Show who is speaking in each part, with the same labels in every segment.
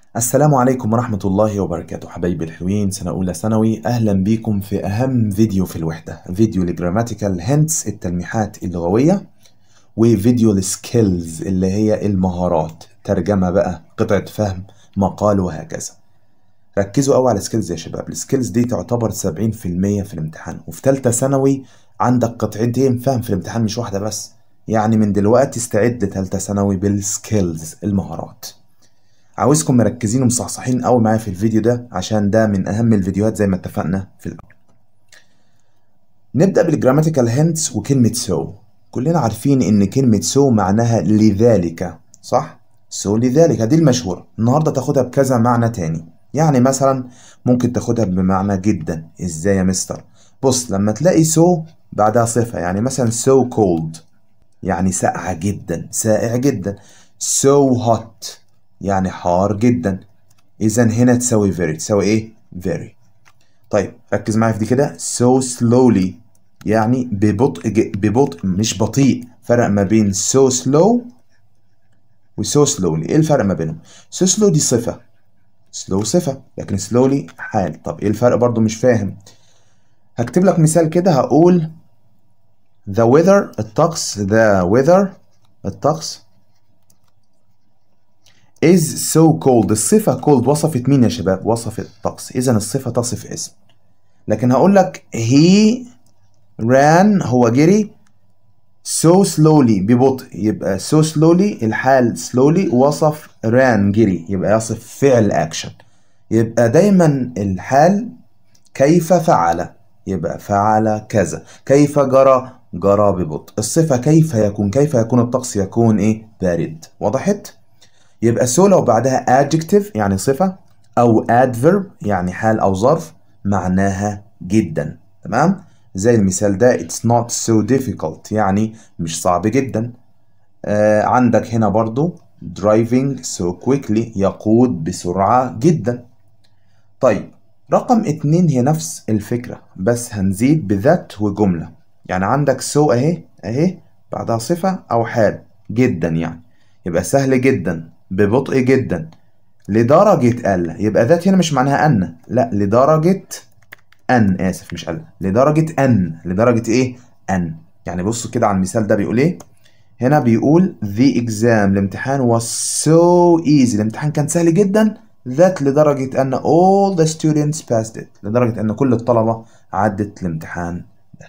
Speaker 1: السلام عليكم ورحمة الله وبركاته حبايبي الحلوين سنة أولى ثانوي أهلا بيكم في أهم فيديو في الوحدة فيديو الجراماتيكال هنتس التلميحات اللغوية وفيديو السكيلز اللي هي المهارات ترجمة بقى قطعة فهم مقال وهكذا ركزوا قوي على السكيلز يا شباب السكيلز دي تعتبر 70% في الامتحان وفي ثالثة ثانوي عندك قطعتين فهم في الامتحان مش واحدة بس يعني من دلوقتي استعد لثالثة ثانوي بالسكيلز المهارات عاوزكم مركزين ومصحصحين قوي معايا في الفيديو ده عشان ده من اهم الفيديوهات زي ما اتفقنا في الاول نبدا بالجراماتيكال هنتس وكلمه سو كلنا عارفين ان كلمه سو معناها لذلك صح سو لذلك دي المشهوره النهارده تاخدها بكذا معنى تاني يعني مثلا ممكن تاخدها بمعنى جدا ازاي يا مستر بص لما تلاقي سو بعدها صفه يعني مثلا so cold يعني ساقعه جدا ساقع جدا so hot يعني حار جدا اذا هنا تساوي very تساوي ايه very طيب ركز معايا في دي كده so slowly يعني ببطء ج- ببطء مش بطيء فرق ما بين so slow و so slowly ايه الفرق ما بينهم so slow دي صفة slow صفة لكن slowly حال طب ايه الفرق برضو مش فاهم هكتب لك مثال كده هقول the weather الطقس the weather الطقس is so cold الصفة cold وصفت مين يا شباب؟ وصفت الطقس إذا الصفة تصف اسم لكن هقول لك he ran هو جري so slowly ببطء يبقى so slowly الحال slowly وصف ran جري يبقى يصف فعل action يبقى دايما الحال كيف فعل يبقى فعل كذا كيف جرى جرى ببطء الصفة كيف يكون كيف يكون الطقس يكون ايه بارد وضحت؟ يبقى so لو بعدها adjective يعني صفة أو adverb يعني حال أو ظرف معناها جدا تمام زي المثال ده it's not so difficult يعني مش صعب جدا آه عندك هنا برضو driving so quickly يقود بسرعة جدا طيب رقم اتنين هي نفس الفكرة بس هنزيد بذات وجملة يعني عندك so اهي اهي بعدها صفة أو حال جدا يعني يبقى سهل جدا ببطء جدا لدرجة ألا يبقى ذات هنا مش معناها أن لا لدرجة أن آسف مش ألا لدرجة أن لدرجة إيه أن يعني بصوا كده على المثال ده بيقول إيه هنا بيقول the exam الامتحان was so easy الامتحان كان سهل جدا that لدرجة أن all the students passed it لدرجة أن كل الطلبة عدت الامتحان ده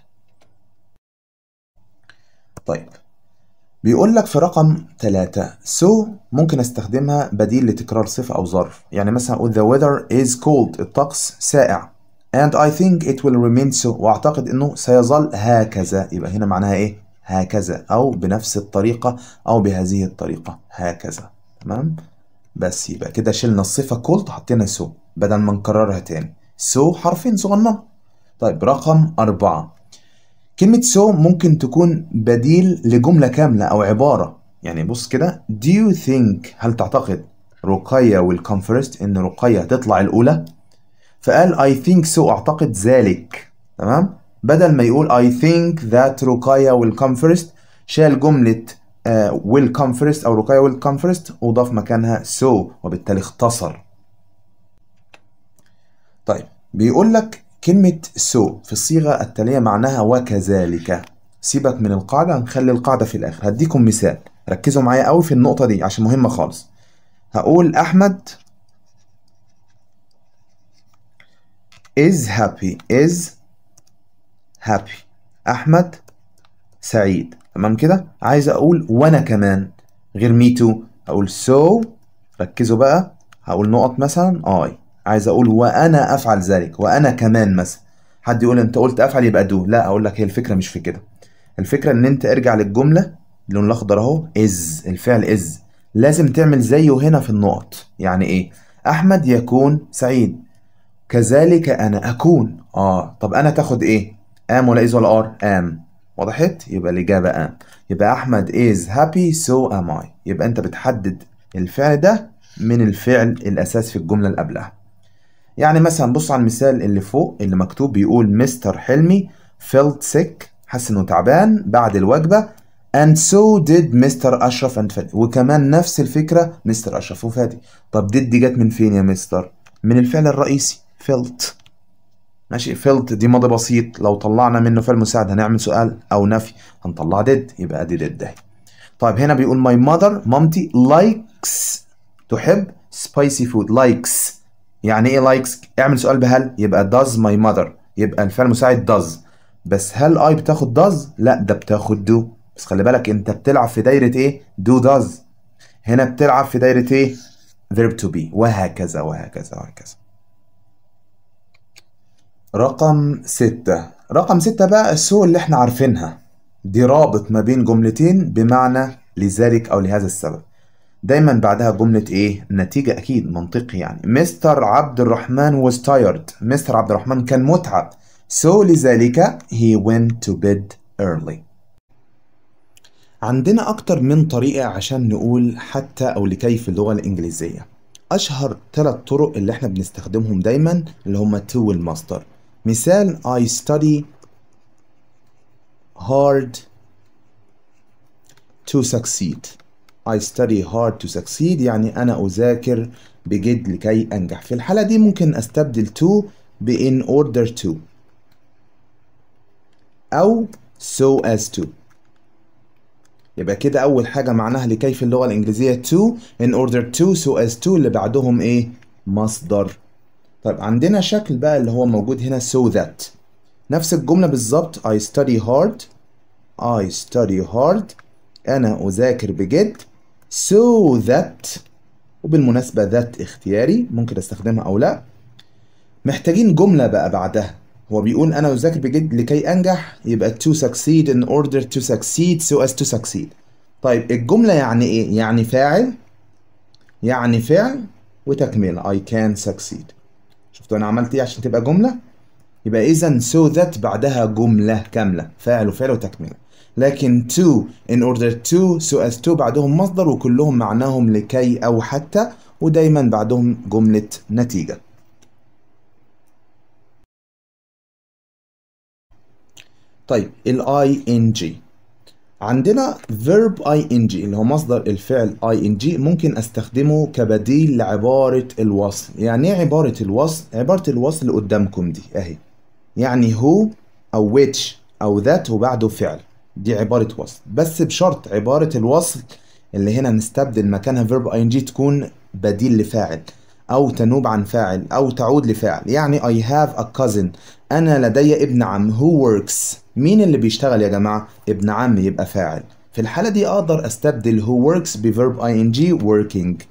Speaker 1: طيب بيقول لك في رقم ثلاثة so ممكن استخدمها بديل لتكرار صفة أو ظرف يعني مثلا أقول the weather is cold الطقس ساقع and I think it will remain so وأعتقد إنه سيظل هكذا يبقى هنا معناها إيه هكذا أو بنفس الطريقة أو بهذه الطريقة هكذا تمام بس يبقى كده شلنا الصفة cold حطينا so بدل ما نكررها تاني so حرفين صغننة طيب رقم أربعة كلمة so ممكن تكون بديل لجملة كاملة أو عبارة يعني بص كده do you think هل تعتقد رقية will come first إن رقية تطلع الأولى فقال I think so أعتقد ذلك تمام بدل ما يقول I think that رقية will come first شال جملة uh, will come first أو رقية will come first وضاف مكانها so وبالتالي اختصر طيب بيقول لك كلمة so في الصيغة التالية معناها وكذلك سيبك من القاعدة هنخلي القاعدة في الآخر هديكم مثال ركزوا معايا قوي في النقطة دي عشان مهمة خالص هقول أحمد is happy is happy أحمد سعيد تمام كده عايز أقول وأنا كمان غير me too هقول so ركزوا بقى هقول نقط مثلا I عايز اقول وانا افعل ذلك وانا كمان مثلا حد يقول انت قلت افعل يبقى دو لا اقول لك هي الفكره مش في كده الفكره ان انت ارجع للجمله اللون الاخضر اهو از الفعل از لازم تعمل زيه هنا في النقط يعني ايه احمد يكون سعيد كذلك انا اكون اه طب انا تاخد ايه ام ولا از ولا ار ام وضحت يبقى الاجابه ام يبقى احمد is happy so am I يبقى انت بتحدد الفعل ده من الفعل الاساسي في الجمله اللي قبلها يعني مثلا بص على المثال اللي فوق اللي مكتوب بيقول مستر حلمي felt sick حس انه تعبان بعد الوجبة and so did مستر أشرف and فادي وكمان نفس الفكرة مستر أشرف وفادي طب did دي جت من فين يا مستر من الفعل الرئيسي felt ماشي felt دي ماضي بسيط لو طلعنا منه فعل مساعد هنعمل سؤال أو نفي هنطلع did يبقى دي did اهي طيب هنا بيقول my mother مامتي likes تحب spicy food likes يعني ايه likes اعمل سؤال بهل يبقى does my mother يبقى الفعل المساعد does بس هل I بتاخد does لا ده بتاخد do بس خلي بالك انت بتلعب في دايرة ايه do does هنا بتلعب في دايرة ايه verb to be وهكذا وهكذا وهكذا رقم ستة رقم ستة بقى السوق اللي احنا عارفينها دي رابط ما بين جملتين بمعنى لذلك او لهذا السبب دايما بعدها جملة ايه نتيجة اكيد منطقي يعني مستر عبد الرحمن was tired مستر عبد الرحمن كان متعب so لذلك he went to bed early عندنا أكتر من طريقة عشان نقول حتى أو لكي في اللغة الإنجليزية أشهر ثلاث طرق اللي احنا بنستخدمهم دايما اللي هما to والمصدر مثال I study hard to succeed I study hard to succeed يعني أنا أذاكر بجد لكي أنجح في الحالة دي ممكن أستبدل to ب in order to أو so as to يبقى كده أول حاجة معناها لكي في اللغة الإنجليزية to in order to so as to اللي بعدهم إيه مصدر طيب عندنا شكل بقى اللي هو موجود هنا so that نفس الجملة بالظبط I study hard I study hard أنا أذاكر بجد so that وبالمناسبة that اختياري ممكن استخدمها أو لا محتاجين جملة بقى بعدها هو بيقول أنا أذاكر بجد لكي أنجح يبقى to succeed in order to succeed so as to succeed طيب الجملة يعني إيه؟ يعني فاعل يعني فعل وتكملة I can succeed شفتوا أنا عملت إيه عشان تبقى جملة؟ يبقى إذا so that بعدها جملة كاملة فاعل وفعل وتكملة لكن to in order to so as to بعدهم مصدر وكلهم معناهم لكي أو حتى ودايما بعدهم جملة نتيجة طيب ال ing عندنا verb ing اللي هو مصدر الفعل ing ممكن استخدمه كبديل لعبارة الوصل يعني ايه عبارة الوصل؟ عبارة الوصل اللي قدامكم دي اهي يعني هو او which او that وبعده فعل دي عبارة وصل بس بشرط عبارة الوصل اللي هنا نستبدل مكانها verb ing تكون بديل لفاعل أو تنوب عن فاعل أو تعود لفاعل يعني I have a cousin أنا لدي ابن عم who works مين اللي بيشتغل يا جماعة؟ ابن عم يبقى فاعل في الحالة دي أقدر أستبدل who works بverb ing working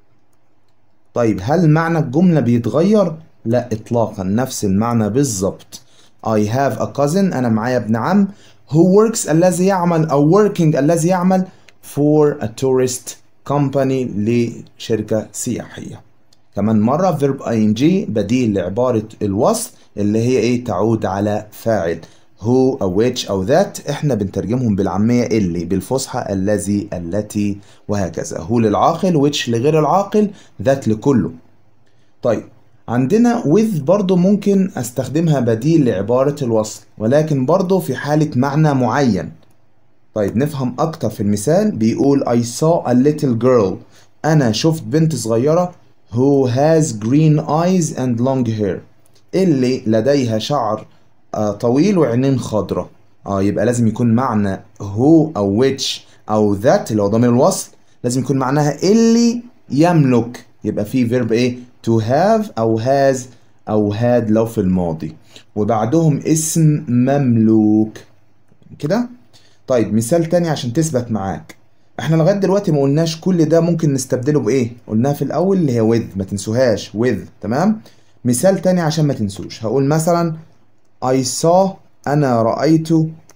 Speaker 1: طيب هل معنى الجملة بيتغير؟ لا إطلاقا نفس المعنى بالظبط I have a cousin أنا معايا ابن عم who works الذي يعمل أو working الذي يعمل for a tourist company لشركة سياحية كمان مرة verb ing بديل لعبارة الوصل اللي هي ايه تعود على فاعل who أو which أو that احنا بنترجمهم بالعامية اللي بالفصحى الذي التي وهكذا who للعاقل which لغير العاقل that لكله طيب عندنا with برضو ممكن استخدمها بديل لعبارة الوصل ولكن برضو في حالة معنى معين طيب نفهم أكتر في المثال بيقول I saw a little girl أنا شفت بنت صغيرة who has green eyes and long hair اللي لديها شعر آه طويل وعينين خضرة اه يبقى لازم يكون معنى who أو which أو that اللي هو ضمير الوصل لازم يكون معناها اللي يملك يبقى في فيرب ايه to have أو has أو had لو في الماضي وبعدهم اسم مملوك كده طيب مثال تاني عشان تثبت معاك احنا لغايه دلوقتي ما قلناش كل ده ممكن نستبدله بايه قلناها في الاول اللي هي with ما تنسوهاش with تمام مثال تاني عشان ما تنسوش هقول مثلا I saw انا رأيت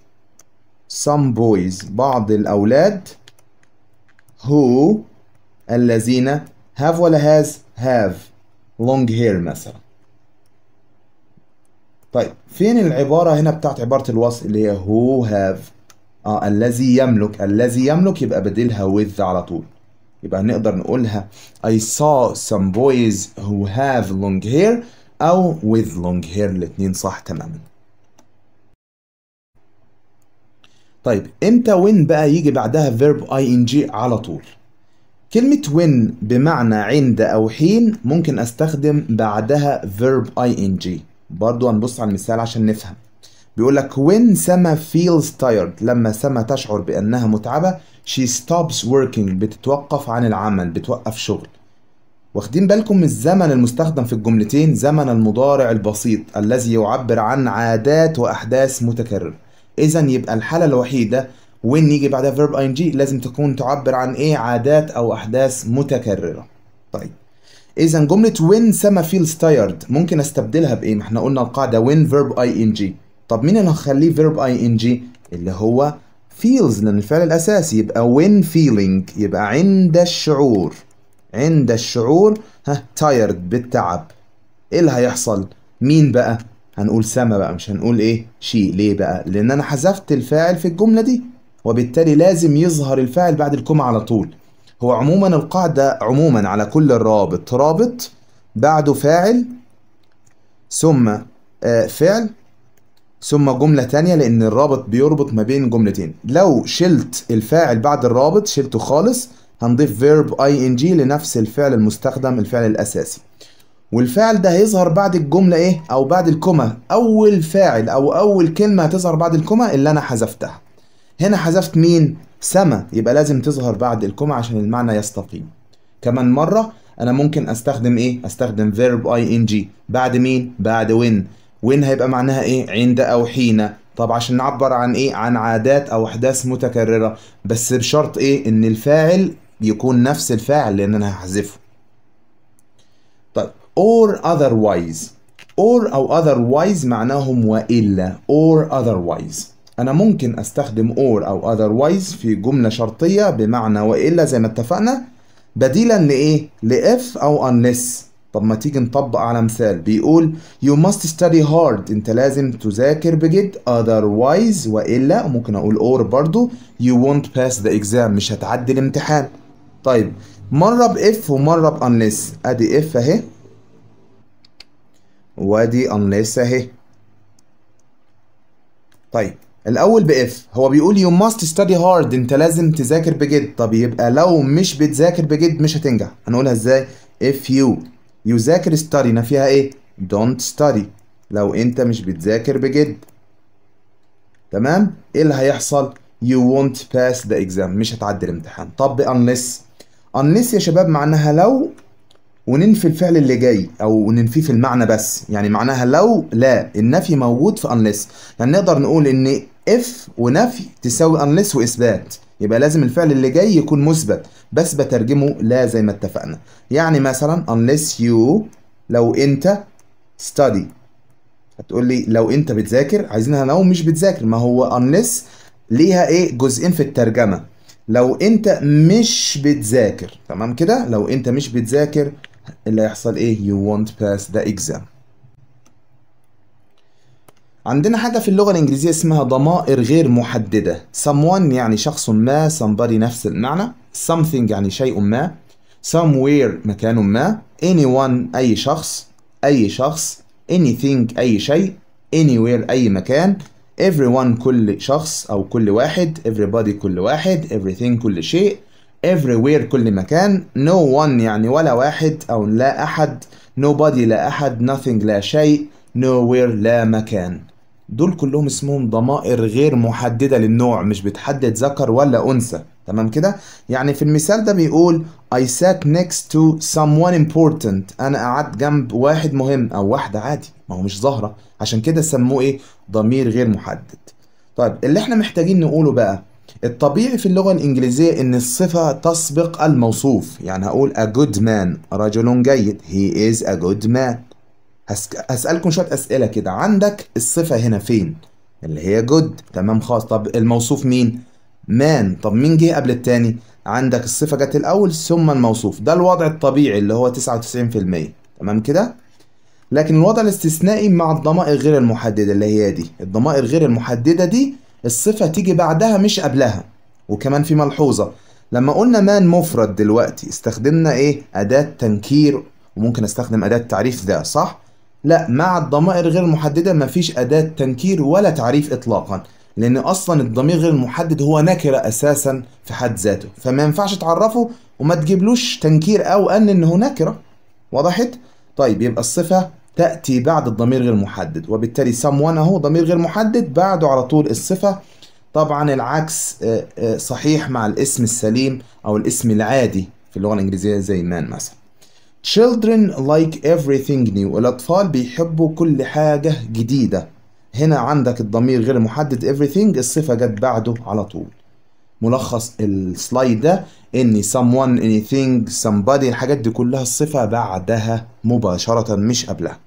Speaker 1: some boys بعض الاولاد who الذين have ولا has have long hair مثلا طيب فين العبارة هنا بتاعت عبارة الوصف اللي هي who have اه الذي يملك الذي يملك يبقى بديلها with على طول يبقى نقدر نقولها I saw some boys who have long hair أو with long hair الاتنين صح تماما طيب امتى when بقى يجي بعدها verb ing على طول كلمة when بمعنى عند أو حين ممكن أستخدم بعدها verb ing برضو هنبص على المثال عشان نفهم بيقول لك when سما feels tired لما سما تشعر بأنها متعبة she stops working بتتوقف عن العمل بتوقف شغل واخدين بالكم من الزمن المستخدم في الجملتين زمن المضارع البسيط الذي يعبر عن عادات وأحداث متكررة إذا يبقى الحالة الوحيدة when يجي بعدها verb ing لازم تكون تعبر عن إيه عادات أو أحداث متكررة طيب إذا جملة when سما feels tired ممكن أستبدلها بإيه؟ ما إحنا قلنا القاعدة when verb ing طب مين اللي هخليه verb ing اللي هو feels لأن الفعل الأساسي يبقى when feeling يبقى عند الشعور عند الشعور ها tired بالتعب ايه اللي هيحصل مين بقى هنقول سما بقى مش هنقول ايه شيء ليه بقى لان انا حذفت الفاعل في الجمله دي وبالتالي لازم يظهر الفاعل بعد الكومة على طول هو عموما القاعده عموما على كل الرابط رابط بعده فاعل ثم آه فعل ثم جملة تانية لأن الرابط بيربط ما بين جملتين لو شلت الفاعل بعد الرابط شلته خالص هنضيف verb ing لنفس الفعل المستخدم الفعل الأساسي والفعل ده هيظهر بعد الجملة إيه أو بعد الكومة أول فاعل أو أول كلمة هتظهر بعد الكومة اللي أنا حذفتها هنا حذفت مين سما يبقى لازم تظهر بعد الكومة عشان المعنى يستقيم كمان مرة أنا ممكن أستخدم إيه أستخدم verb ing بعد مين بعد when when هيبقى معناها إيه عند أو حين طب عشان نعبر عن ايه عن عادات او احداث متكرره بس بشرط ايه ان الفاعل يكون نفس الفاعل لان انا هحذفه طيب or otherwise or او otherwise معناهم والا or otherwise انا ممكن استخدم or او otherwise في جمله شرطيه بمعنى والا زي ما اتفقنا بديلا لايه لاف او unless طب ما تيجي نطبق على مثال بيقول you must study hard انت لازم تذاكر بجد otherwise والا ممكن اقول or برضو you won't pass the exam مش هتعدي الامتحان طيب مرة بإف ومرة بأنليس أدي إف أهي وأدي أنليس أهي طيب الأول بإف هو بيقول you must study hard أنت لازم تذاكر بجد طب يبقى لو مش بتذاكر بجد مش هتنجح هنقولها إزاي if you يذاكر study فيها إيه don't study لو أنت مش بتذاكر بجد تمام إيه اللي هيحصل you won't pass the exam مش هتعدي الامتحان طب unless unless يا شباب معناها لو وننفي الفعل اللي جاي او ننفيه في المعنى بس يعني معناها لو لا النفي موجود في unless يعني نقدر نقول ان if ونفي تساوي unless واثبات يبقى لازم الفعل اللي جاي يكون مثبت بس بترجمه لا زي ما اتفقنا يعني مثلا unless you لو انت study هتقول لي لو انت بتذاكر عايزينها لو مش بتذاكر ما هو unless ليها ايه جزئين في الترجمه لو انت مش بتذاكر تمام كده لو انت مش بتذاكر اللي هيحصل ايه you won't pass the exam عندنا حاجة في اللغة الإنجليزية اسمها ضمائر غير محددة someone يعني شخص ما somebody نفس المعنى something يعني شيء ما somewhere مكان ما anyone أي شخص أي شخص anything أي شيء anywhere أي مكان everyone كل شخص أو كل واحد everybody كل واحد everything كل شيء everywhere كل مكان no one يعني ولا واحد أو لا أحد nobody لا أحد nothing لا شيء nowhere لا مكان دول كلهم اسمهم ضمائر غير محددة للنوع مش بتحدد ذكر ولا أنثى تمام كده يعني في المثال ده بيقول I sat next to someone important أنا قعدت جنب واحد مهم أو واحدة عادي ما هو مش ظاهرة عشان كده سموه إيه ضمير غير محدد طيب اللي احنا محتاجين نقوله بقى الطبيعي في اللغة الإنجليزية إن الصفة تسبق الموصوف يعني هقول a good man رجل جيد he is a good man هسك... هسألكم شوية أسئلة كده عندك الصفة هنا فين اللي هي good تمام خلاص طب الموصوف مين مان طب مين جه قبل التاني عندك الصفة جت الأول ثم الموصوف ده الوضع الطبيعي اللي هو 99% تمام كده لكن الوضع الاستثنائي مع الضمائر غير المحددة اللي هي دي الضمائر غير المحددة دي الصفة تيجي بعدها مش قبلها وكمان في ملحوظة لما قلنا مان مفرد دلوقتي استخدمنا ايه أداة تنكير وممكن استخدم أداة تعريف ذا صح؟ لا مع الضمائر غير المحددة مفيش أداة تنكير ولا تعريف إطلاقا لان اصلا الضمير غير المحدد هو نكره اساسا في حد ذاته فما ينفعش تعرفه وما تجيبلوش تنكير او ان انه نكره وضحت طيب يبقى الصفه تاتي بعد الضمير غير المحدد وبالتالي someone اهو ضمير غير محدد بعده على طول الصفه طبعا العكس آه، آه، صحيح مع الاسم السليم او الاسم العادي في اللغه الانجليزيه زي man مثلا Children like everything new الأطفال بيحبوا كل حاجة جديدة هنا عندك الضمير غير محدد everything الصفة جت بعده على طول ملخص السلايد ده ان someone anything somebody الحاجات دي كلها الصفة بعدها مباشرة مش قبلها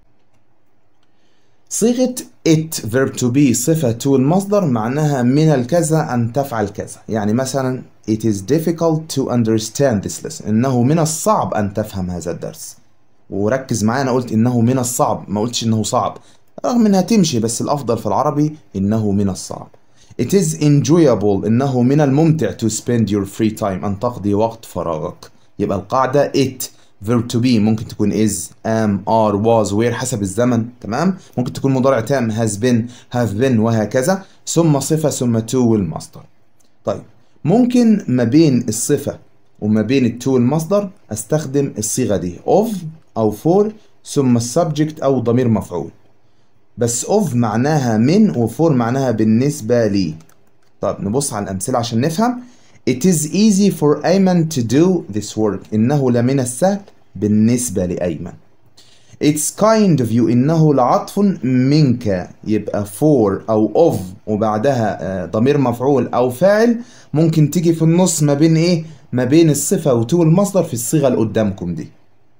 Speaker 1: صيغة it verb to be صفة to المصدر معناها من الكذا أن تفعل كذا يعني مثلا it is difficult to understand this lesson إنه من الصعب أن تفهم هذا الدرس وركز معايا أنا قلت إنه من الصعب ما قلتش إنه صعب رغم إنها تمشي بس الأفضل في العربي إنه من الصعب It is enjoyable إنه من الممتع to spend your free time أن تقضي وقت فراغك يبقى القاعدة it verb to be ممكن تكون is am are was were حسب الزمن تمام ممكن تكون مضارع تام has been have been وهكذا ثم صفة ثم to والمصدر طيب ممكن ما بين الصفة وما بين التو المصدر استخدم الصيغة دي of أو for ثم السبجكت أو ضمير مفعول بس of معناها من وفور معناها بالنسبة لي طب نبص على الأمثلة عشان نفهم It is easy for Ayman to do this work إنه لمن السهل بالنسبة لأيمن It's kind of you إنه لعطف منك يبقى for أو of وبعدها آه، ضمير مفعول أو فاعل ممكن تيجي في النص ما بين إيه ما بين الصفة وتو المصدر في الصيغة اللي قدامكم دي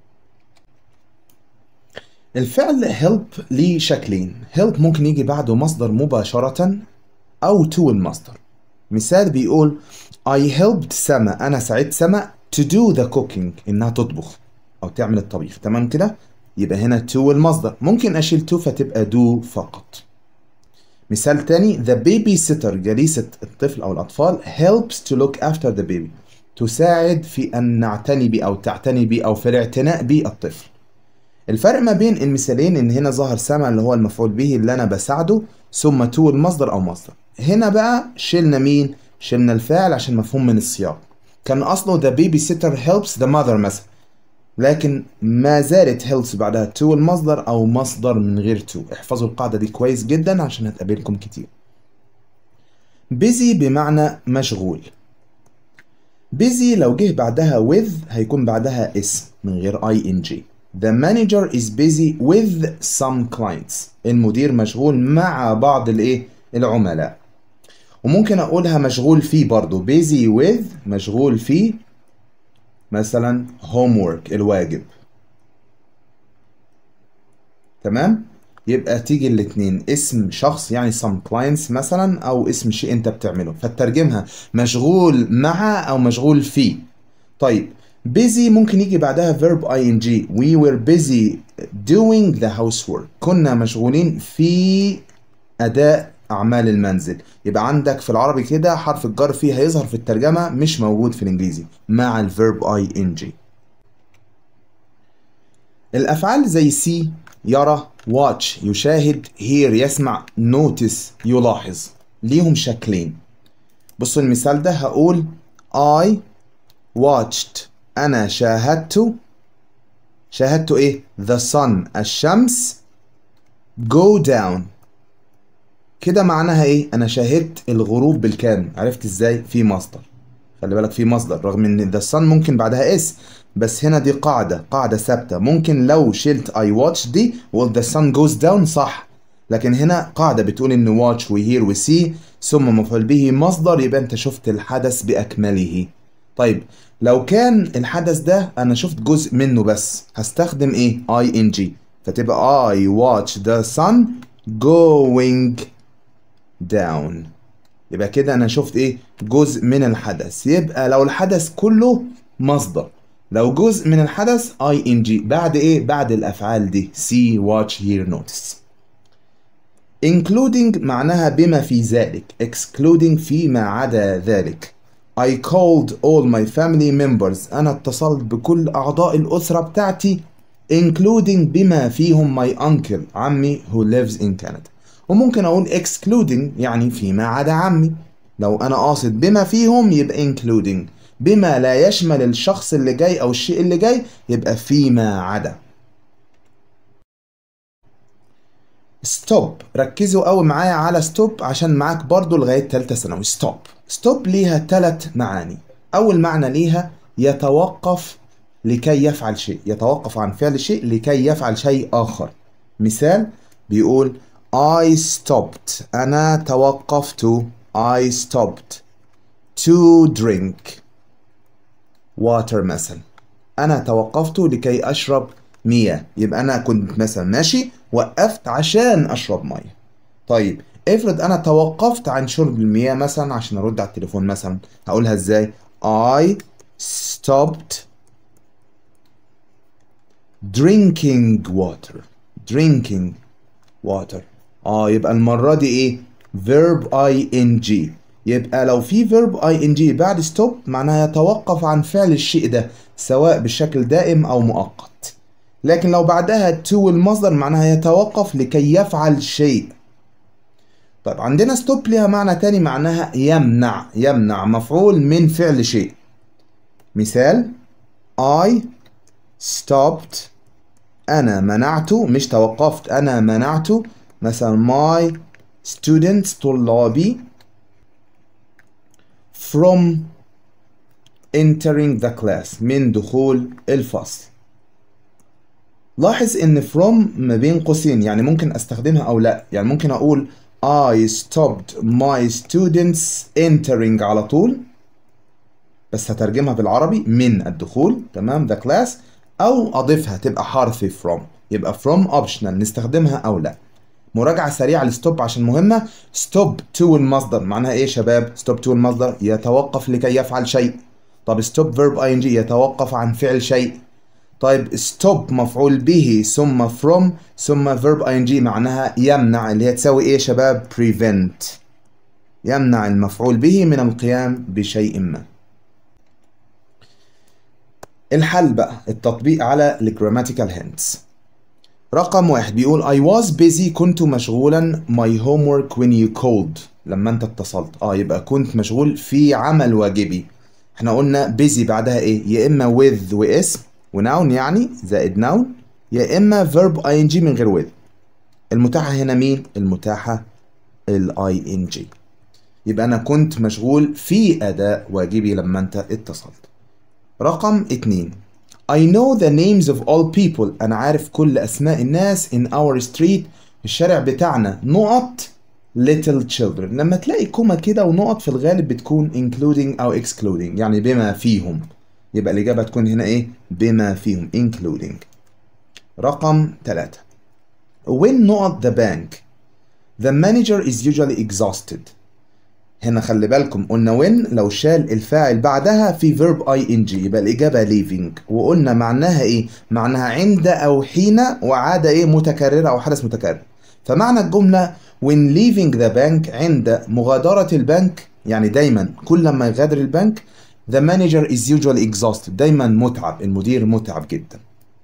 Speaker 1: الفعل help ليه شكلين help ممكن يجي بعده مصدر مباشرة أو to المصدر مثال بيقول I helped سما أنا ساعدت سما to do the cooking إنها تطبخ أو تعمل الطبيخ تمام كده يبقى هنا to المصدر ممكن أشيل to فتبقى do فقط مثال تاني the babysitter جليسة الطفل أو الأطفال helps to look after the baby تساعد في أن نعتني بيه أو تعتني بيه أو في الاعتناء بالطفل الفرق ما بين المثالين ان هنا ظهر سمع اللي هو المفعول به اللي انا بساعده ثم تو المصدر او مصدر هنا بقى شلنا مين شلنا الفاعل عشان مفهوم من السياق كان اصله the babysitter helps the mother مثلا لكن ما زالت helps بعدها تو المصدر او مصدر من غير تو احفظوا القاعدة دي كويس جدا عشان هتقابلكم كتير busy بمعنى مشغول busy لو جه بعدها with هيكون بعدها اسم من غير ing The manager is busy with some clients. المدير مشغول مع بعض الايه؟ العملاء. وممكن اقولها مشغول فيه برضو busy with مشغول فيه مثلا homework الواجب. تمام؟ يبقى تيجي الاتنين اسم شخص يعني some clients مثلا او اسم شيء انت بتعمله فترجمها مشغول مع او مشغول فيه. طيب busy ممكن يجي بعدها verb ing we were busy doing the housework كنا مشغولين في أداء أعمال المنزل يبقى عندك في العربي كده حرف الجر فيه هيظهر في الترجمة مش موجود في الإنجليزي مع الverb ing الأفعال زي see يرى watch يشاهد hear يسمع notice يلاحظ ليهم شكلين بصوا المثال ده هقول I watched أنا شاهدت شاهدت إيه؟ The sun الشمس go down كده معناها إيه؟ أنا شاهدت الغروب بالكامل عرفت إزاي؟ في مصدر خلي بالك في مصدر رغم إن the sun ممكن بعدها اس بس هنا دي قاعدة قاعدة ثابتة ممكن لو شلت I watch دي وقلت the sun goes down صح لكن هنا قاعدة بتقول إن watch و hear و see ثم مفعول به مصدر يبقى أنت شفت الحدث بأكمله طيب لو كان الحدث ده انا شفت جزء منه بس هستخدم ايه ing فتبقى I watch the sun going down يبقى كده انا شفت ايه جزء من الحدث يبقى لو الحدث كله مصدر لو جزء من الحدث ing بعد ايه بعد الافعال دي see watch hear notice including معناها بما في ذلك excluding فيما عدا ذلك I called all my family members أنا اتصلت بكل أعضاء الأسرة بتاعتي including بما فيهم my uncle عمي who lives in Canada وممكن اقول excluding يعني فيما عدا عمي لو انا قاصد بما فيهم يبقى including بما لا يشمل الشخص اللي جاي او الشيء اللي جاي يبقى فيما عدا ستوب ركزوا قوي معايا على ستوب عشان معاك برضو لغايه ثالثه ثانوي ستوب ستوب ليها ثلاث معاني اول معنى ليها يتوقف لكي يفعل شيء يتوقف عن فعل شيء لكي يفعل شيء اخر مثال بيقول I stopped انا توقفت I stopped to drink water مثلا انا توقفت لكي اشرب مياه يبقى انا كنت مثلا ماشي وقفت عشان اشرب ميه طيب افرض انا توقفت عن شرب المياه مثلا عشان ارد على التليفون مثلا هقولها ازاي I stopped drinking water drinking water اه يبقى المرة دي ايه verb ing يبقى لو في verb ing بعد stop معناها يتوقف عن فعل الشيء ده سواء بشكل دائم او مؤقت لكن لو بعدها to المصدر معناها يتوقف لكي يفعل شيء طيب عندنا stop ليها معنى تاني معناها يمنع يمنع مفعول من فعل شيء مثال I stopped أنا منعت مش توقفت أنا منعت مثلا my students طلابي from entering the class من دخول الفصل لاحظ ان from ما بين قوسين يعني ممكن استخدمها او لا يعني ممكن اقول I stopped my students entering على طول بس هترجمها بالعربي من الدخول تمام the class او اضيفها تبقى حرف from يبقى from optional نستخدمها او لا مراجعة سريعة لستوب عشان مهمة ستوب تو المصدر معناها ايه يا شباب ستوب تو المصدر يتوقف لكي يفعل شيء طب ستوب فيرب اي ان جي يتوقف عن فعل شيء طيب ستوب مفعول به ثم from ثم فيرب اي ان جي معناها يمنع اللي هي تساوي ايه يا شباب prevent يمنع المفعول به من القيام بشيء ما الحل بقى التطبيق على الجراماتيكال هنتس رقم واحد بيقول I was busy كنت مشغولا my homework when you called لما انت اتصلت اه يبقى كنت مشغول في عمل واجبي احنا قلنا busy بعدها ايه يا اما with واسم وناون يعني زائد ناون يا اما verb ing من غير with المتاحة هنا مين المتاحة ال ing يبقى انا كنت مشغول في اداء واجبي لما انت اتصلت رقم اتنين I know the names of all people أنا عارف كل أسماء الناس in our street الشارع بتاعنا نقط little children لما تلاقي كوما كده ونقط في الغالب بتكون including أو excluding يعني بما فيهم يبقى الإجابة تكون هنا إيه بما فيهم including رقم ثلاثة when نقط the bank the manager is usually exhausted هنا خلي بالكم قلنا when لو شال الفاعل بعدها في verb ing يبقى الإجابة leaving وقلنا معناها إيه؟ معناها عند أو حين وعادة إيه متكررة أو حدث متكرر فمعنى الجملة when leaving the bank عند مغادرة البنك يعني دايما كل ما يغادر البنك the manager is usually exhausted دايما متعب المدير متعب جدا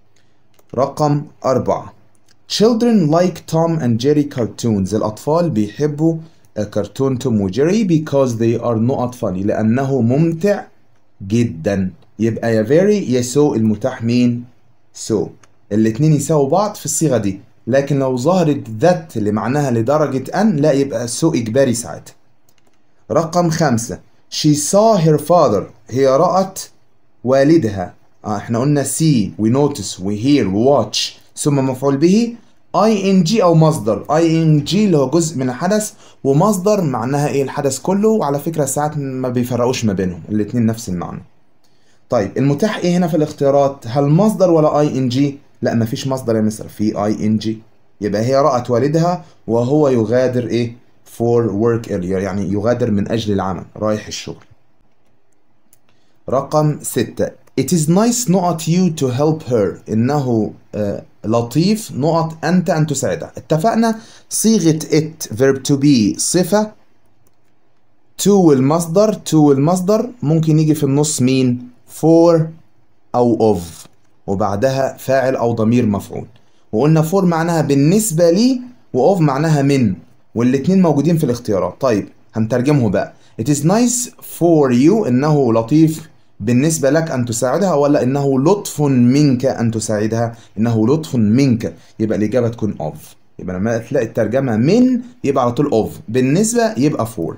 Speaker 1: رقم أربعة children like Tom and Jerry cartoons الأطفال بيحبوا كرتون توم وجيري because they are not funny لأنه ممتع جدا يبقى يا very يا so المتاح مين so الاتنين يساووا بعض في الصيغة دي لكن لو ظهرت ذات اللي معناها لدرجة أن لا يبقى so إجباري ساعتها رقم خمسة she saw her father هي رأت والدها آه احنا قلنا see we notice we hear we watch ثم مفعول به ing او مصدر ing اللي هو جزء من الحدث ومصدر معناها ايه الحدث كله وعلى فكره ساعات ما بيفرقوش ما بينهم الاتنين نفس المعنى طيب المتاح ايه هنا في الاختيارات هل مصدر ولا ing لا مفيش مصدر يا مستر في ing يبقى هي رأت والدها وهو يغادر ايه for work earlier يعني يغادر من اجل العمل رايح الشغل رقم ستة It is nice نقط you to help her إنه آه لطيف نقط أنت أن تساعدها اتفقنا صيغة it verb to be صفة to المصدر to المصدر ممكن يجي في النص مين for أو of وبعدها فاعل أو ضمير مفعول وقلنا for معناها بالنسبة لي و of معناها من والاتنين موجودين في الاختيارات طيب هنترجمه بقى it is nice for you انه لطيف بالنسبة لك أن تساعدها ولا إنه لطف منك أن تساعدها إنه لطف منك يبقى الإجابة تكون of يبقى لما تلاقي الترجمة من يبقى على طول of بالنسبة يبقى for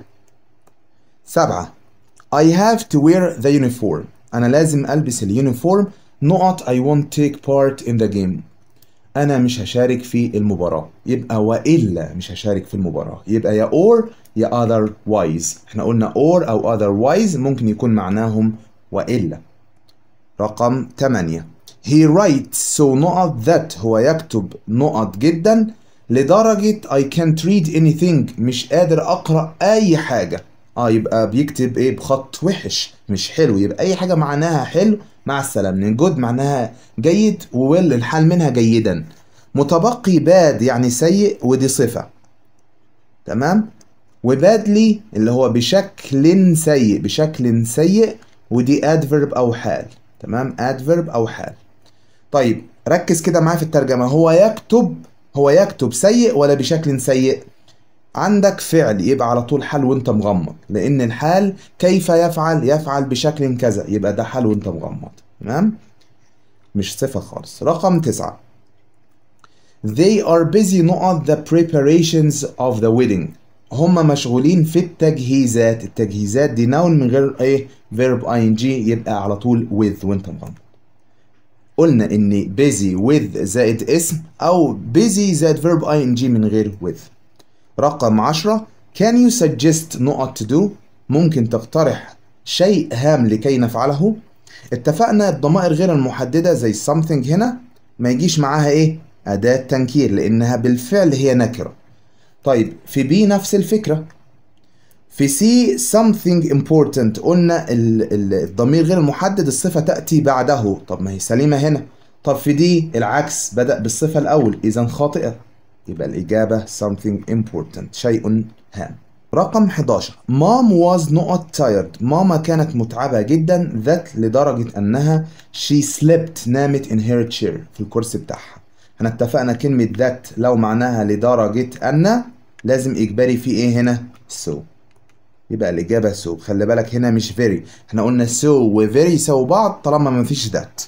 Speaker 1: سبعة I have to wear the uniform أنا لازم ألبس اليونيفورم نقط I won't take part in the game أنا مش هشارك في المباراة يبقى وإلا مش هشارك في المباراة يبقى يا or يا otherwise احنا قلنا or أو otherwise ممكن يكون معناهم وإلا رقم 8 He writes so نقط that هو يكتب نقط جدا لدرجة I can't read anything مش قادر أقرأ أي حاجة اه يبقى بيكتب ايه بخط وحش مش حلو يبقى اي حاجه معناها حلو مع السلامه لان جود معناها جيد وويل الحال منها جيدا متبقي باد يعني سيء ودي صفه تمام وبادلي اللي هو بشكل سيء بشكل سيء ودي ادفيرب او حال تمام ادفيرب او حال طيب ركز كده معايا في الترجمه هو يكتب هو يكتب سيء ولا بشكل سيء عندك فعل يبقى على طول حال وانت مغمض لان الحال كيف يفعل يفعل بشكل كذا يبقى ده حال وانت مغمض تمام مش صفة خالص رقم تسعة They are busy نقط the preparations of the wedding هم مشغولين في التجهيزات التجهيزات دي noun من غير ايه verb ing يبقى على طول with وانت مغمض قلنا ان busy with زائد اسم او busy زائد verb ing من غير with رقم 10 Can you suggest نقط to do ممكن تقترح شيء هام لكي نفعله اتفقنا الضمائر غير المحددة زي something هنا ما يجيش معاها ايه أداة تنكير لأنها بالفعل هي نكرة طيب في بي نفس الفكرة في سي something important قلنا الضمير غير المحدد الصفة تأتي بعده طب ما هي سليمة هنا طب في دي العكس بدأ بالصفة الأول إذا خاطئة يبقى الإجابة something important شيء هام رقم 11 Mom was not tired ماما كانت متعبة جدا that لدرجة أنها she slept نامت in her chair في الكرسي بتاعها احنا اتفقنا كلمة that لو معناها لدرجة أن لازم إجباري في إيه هنا so يبقى الإجابة so خلي بالك هنا مش very احنا قلنا so و very يساووا بعض طالما مفيش that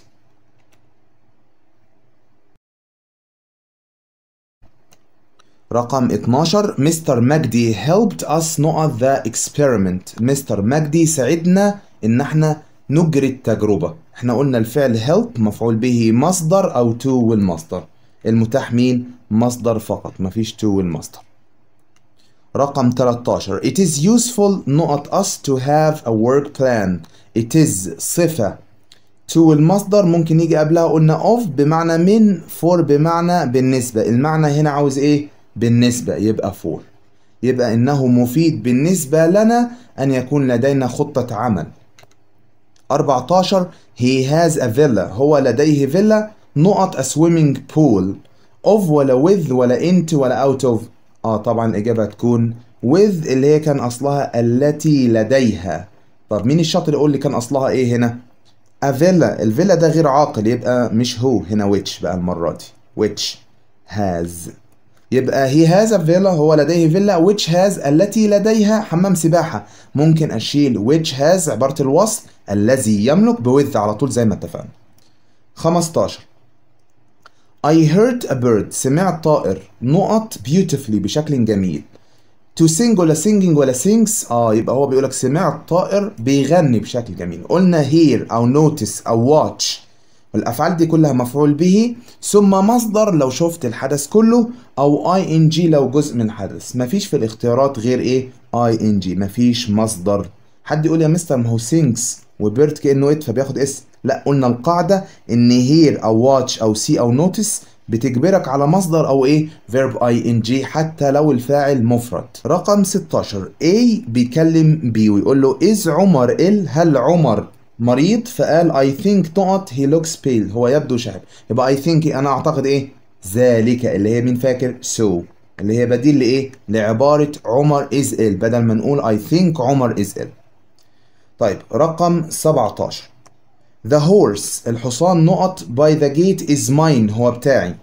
Speaker 1: رقم 12 مستر مجدي helped us نقط the experiment مستر مجدي ساعدنا ان احنا نجري التجربة احنا قلنا الفعل help مفعول به مصدر او to والمصدر المتاح مين مصدر فقط مفيش to والمصدر رقم 13 it is useful نقط us to have a work plan it is صفة to المصدر ممكن يجي قبلها قلنا of بمعنى من for بمعنى بالنسبة المعنى هنا عاوز ايه بالنسبة يبقى for يبقى إنه مفيد بالنسبة لنا أن يكون لدينا خطة عمل 14 he has a villa هو لديه فيلا نقط a swimming pool of ولا with ولا into ولا out of اه طبعا الإجابة تكون with اللي هي كان أصلها التي لديها طب مين الشاطر يقول لي كان أصلها إيه هنا a villa الفيلا ده غير عاقل يبقى مش هو هنا which بقى المرة دي which has يبقى he has a villa هو لديه فيلا which has التي لديها حمام سباحة ممكن أشيل which has عبارة الوصف الذي يملك بوذ على طول زي ما اتفقنا 15 I heard a bird سمعت طائر نقط beautifully بشكل جميل to sing ولا singing ولا sings اه يبقى هو بيقولك سمعت طائر بيغني بشكل جميل قلنا hear أو notice أو watch والافعال دي كلها مفعول به ثم مصدر لو شفت الحدث كله او اي ان جي لو جزء من حدث مفيش في الاختيارات غير ايه اي ان جي مفيش مصدر حد يقول يا مستر ما هو سينكس وبيرد كانه ات فبياخد اسم لا قلنا القاعده ان هير او واتش او سي او نوتس بتجبرك على مصدر او ايه فيرب اي ان جي حتى لو الفاعل مفرد رقم 16 A بيكلم B ويقول له از عمر ال هل عمر مريض فقال I think نقط he looks pale هو يبدو شاحب يبقى I think أنا أعتقد إيه ذلك اللي هي مين فاكر so اللي هي بديل لإيه لعبارة عمر is ill بدل ما نقول I think عمر is ill طيب رقم 17 The horse الحصان نقط by the gate is mine هو بتاعي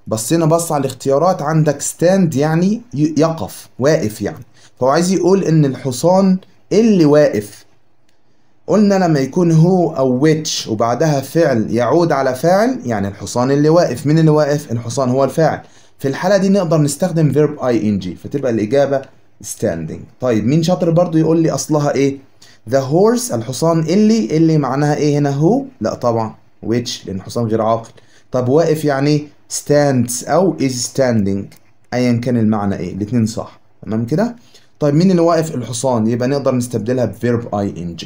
Speaker 1: بصينا بص على الاختيارات عندك stand يعني ي- يقف واقف يعني فهو عايز يقول ان الحصان اللي واقف قلنا لما يكون هو او which وبعدها فعل يعود على فاعل يعني الحصان اللي واقف مين اللي واقف الحصان هو الفاعل في الحالة دي نقدر نستخدم verb ing فتبقى الإجابة standing طيب مين شاطر برضو يقول لي أصلها إيه the horse الحصان اللي اللي معناها إيه هنا هو لا طبعا which لأن الحصان غير عاقل طب واقف يعني stands أو is standing أيا كان المعنى إيه الاتنين صح تمام كده طيب مين اللي واقف الحصان يبقى نقدر نستبدلها ب verb ing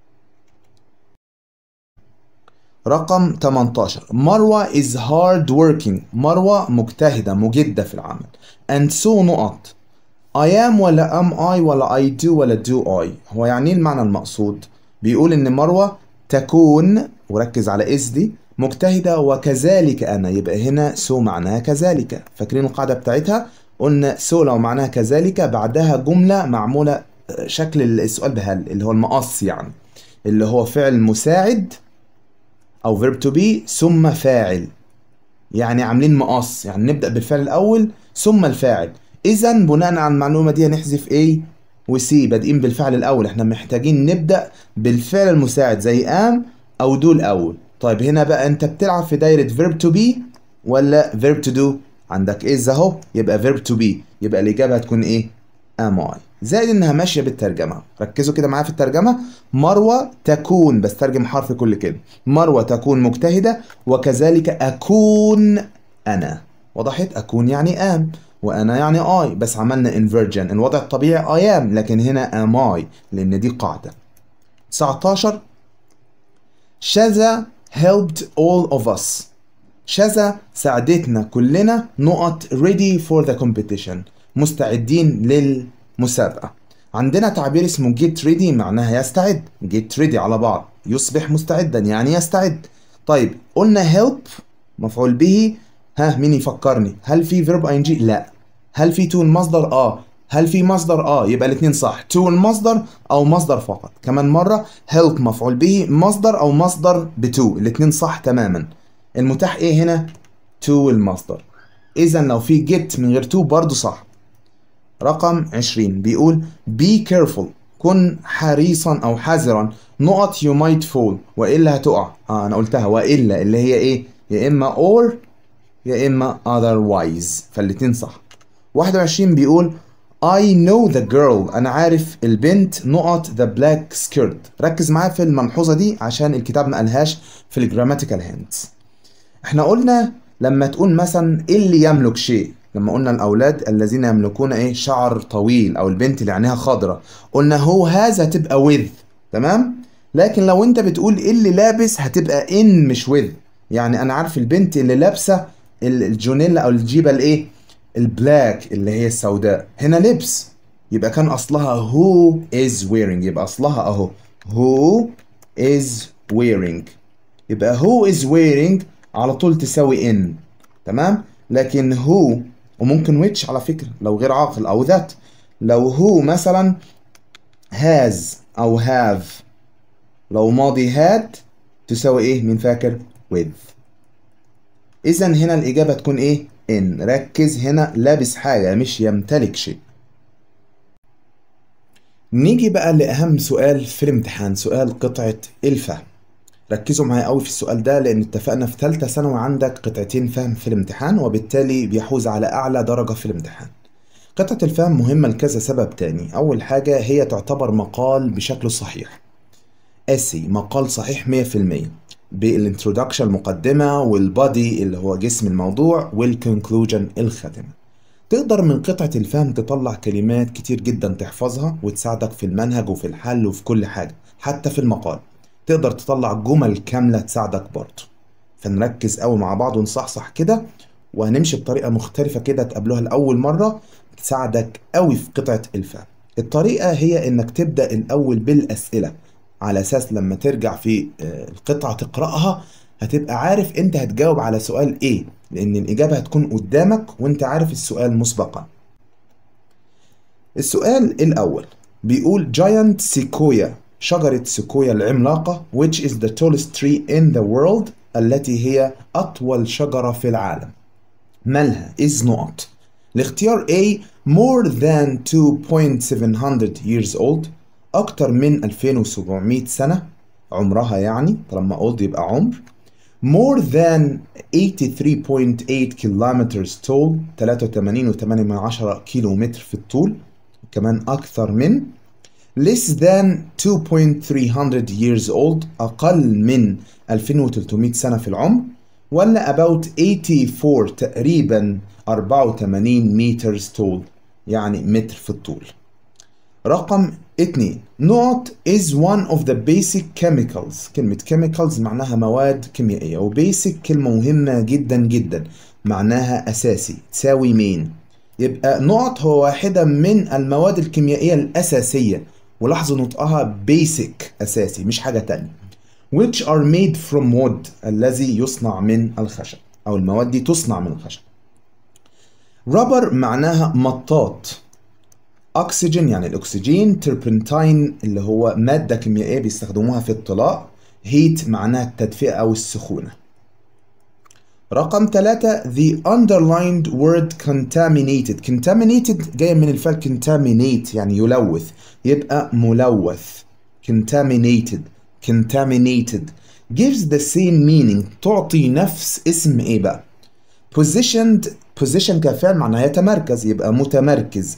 Speaker 1: رقم 18 مروة is hard working مروة مجتهدة مجدة في العمل and so نقط I am ولا am I ولا I do ولا do I هو يعني ايه المعنى المقصود بيقول ان مروة تكون وركز على is دي مجتهدة وكذلك أنا يبقى هنا so معناها كذلك فاكرين القاعدة بتاعتها قلنا so لو معناها كذلك بعدها جملة معمولة آه، شكل السؤال بهل اللي هو المقص يعني اللي هو فعل مساعد او verb to be ثم فاعل يعني عاملين مقص يعني نبدأ بالفعل الأول ثم الفاعل إذا بناء على المعلومة دي هنحذف A و C بادئين بالفعل الأول احنا محتاجين نبدأ بالفعل المساعد زي am أو do الأول طيب هنا بقى أنت بتلعب في دايرة verb to be ولا verb to do عندك is أهو يبقى verb to be يبقى الإجابة هتكون إيه am I زائد إنها ماشية بالترجمة ركزوا كده معايا في الترجمة مروة تكون بس ترجم حرف كل كلمة مروة تكون مجتهدة وكذلك أكون أنا وضحت أكون يعني am وأنا يعني I بس عملنا inversion الوضع الطبيعي I am لكن هنا am I لأن دي قاعدة 19 شذا helped all of us شذا ساعدتنا كلنا نقط ready for the competition مستعدين للمسابقة عندنا تعبير اسمه get ready معناها يستعد get ready على بعض يصبح مستعدا يعني يستعد طيب قلنا help مفعول به ها مين يفكرني هل في verb ing لا هل في to المصدر اه هل في مصدر اه يبقى الاثنين صح to المصدر او مصدر فقط كمان مرة help مفعول به مصدر او مصدر بتو الاثنين صح تماما المتاح ايه هنا to المصدر اذا لو في get من غير to برضو صح رقم 20 بيقول be careful كن حريصا او حذرا نقط you might fall والا هتقع اه انا قلتها والا اللي هي ايه يا اما or يا اما otherwise فالاتنين صح 21 بيقول I know the girl أنا عارف البنت نقط the black skirt ركز معايا في الملحوظة دي عشان الكتاب ما قالهاش في الجراماتيكال hints احنا قلنا لما تقول مثلا اللي يملك شيء لما قلنا الأولاد الذين يملكون إيه شعر طويل أو البنت اللي عينيها خضرة قلنا هو هذا تبقى with تمام لكن لو أنت بتقول اللي لابس هتبقى in مش with يعني أنا عارف البنت اللي لابسة ال- الجونيلا أو الجيبة الإيه البلاك اللي هي السوداء هنا لبس يبقى كان أصلها who is wearing يبقى أصلها أهو who is wearing يبقى who is wearing على طول تساوي in تمام لكن who وممكن which على فكرة لو غير عاقل أو that لو who مثلا has أو have لو ماضي had تساوي إيه مين فاكر with إذا هنا الإجابة تكون إيه in ركز هنا لابس حاجة مش يمتلك شيء نيجي بقى لأهم سؤال في الامتحان سؤال قطعة الفهم ركزوا معايا قوي في السؤال ده لان اتفقنا في ثالثه ثانوي عندك قطعتين فهم في الامتحان وبالتالي بيحوز على اعلى درجه في الامتحان قطعه الفهم مهمه لكذا سبب تاني اول حاجه هي تعتبر مقال بشكله صحيح اسي مقال صحيح 100% بالانترودكشن المقدمه والبادي اللي هو جسم الموضوع والكونكلوجن الخاتمه تقدر من قطعة الفهم تطلع كلمات كتير جدا تحفظها وتساعدك في المنهج وفي الحل وفي كل حاجة حتى في المقال تقدر تطلع جمل كاملة تساعدك برضه فنركز قوي مع بعض ونصحصح كده وهنمشي بطريقة مختلفة كده تقابلوها لأول مرة تساعدك قوي في قطعة الفهم الطريقة هي إنك تبدأ الأول بالأسئلة على أساس لما ترجع في آه، القطعة تقرأها هتبقى عارف أنت هتجاوب على سؤال إيه لأن الإجابة هتكون قدامك وأنت عارف السؤال مسبقا السؤال الأول بيقول giant sequoia شجرة سيكويا العملاقة which is the tallest tree in the world التي هي أطول شجرة في العالم مالها is not الاختيار A more than 2.700 years old أكتر من 2700 سنة عمرها يعني طالما old يبقى عمر more than 83.8 kilometers tall 83.8 كيلو متر في الطول كمان أكثر من less than 2.300 years old أقل من 2300 سنة في العمر ولا about 84 تقريبا 84 meters tall يعني متر في الطول رقم 2 نوت is one of the basic chemicals كلمة chemicals معناها مواد كيميائية و basic كلمة مهمة جدا جدا معناها أساسي تساوي مين يبقى نوت هو واحدة من المواد الكيميائية الأساسية ولاحظوا نطقها basic أساسي مش حاجة تانية which are made from wood الذي يصنع من الخشب أو المواد دي تصنع من الخشب رابر معناها مطاط اكسجين يعني الاكسجين تربنتاين اللي هو ماده كيميائيه بيستخدموها في الطلاء هيت معناها التدفئه او السخونه رقم ثلاثة the underlined word contaminated contaminated جاية من الفعل contaminate يعني يلوث يبقى ملوث contaminated contaminated gives the same meaning تعطي نفس اسم ايه بقى positioned position كفعل معناها يتمركز يبقى متمركز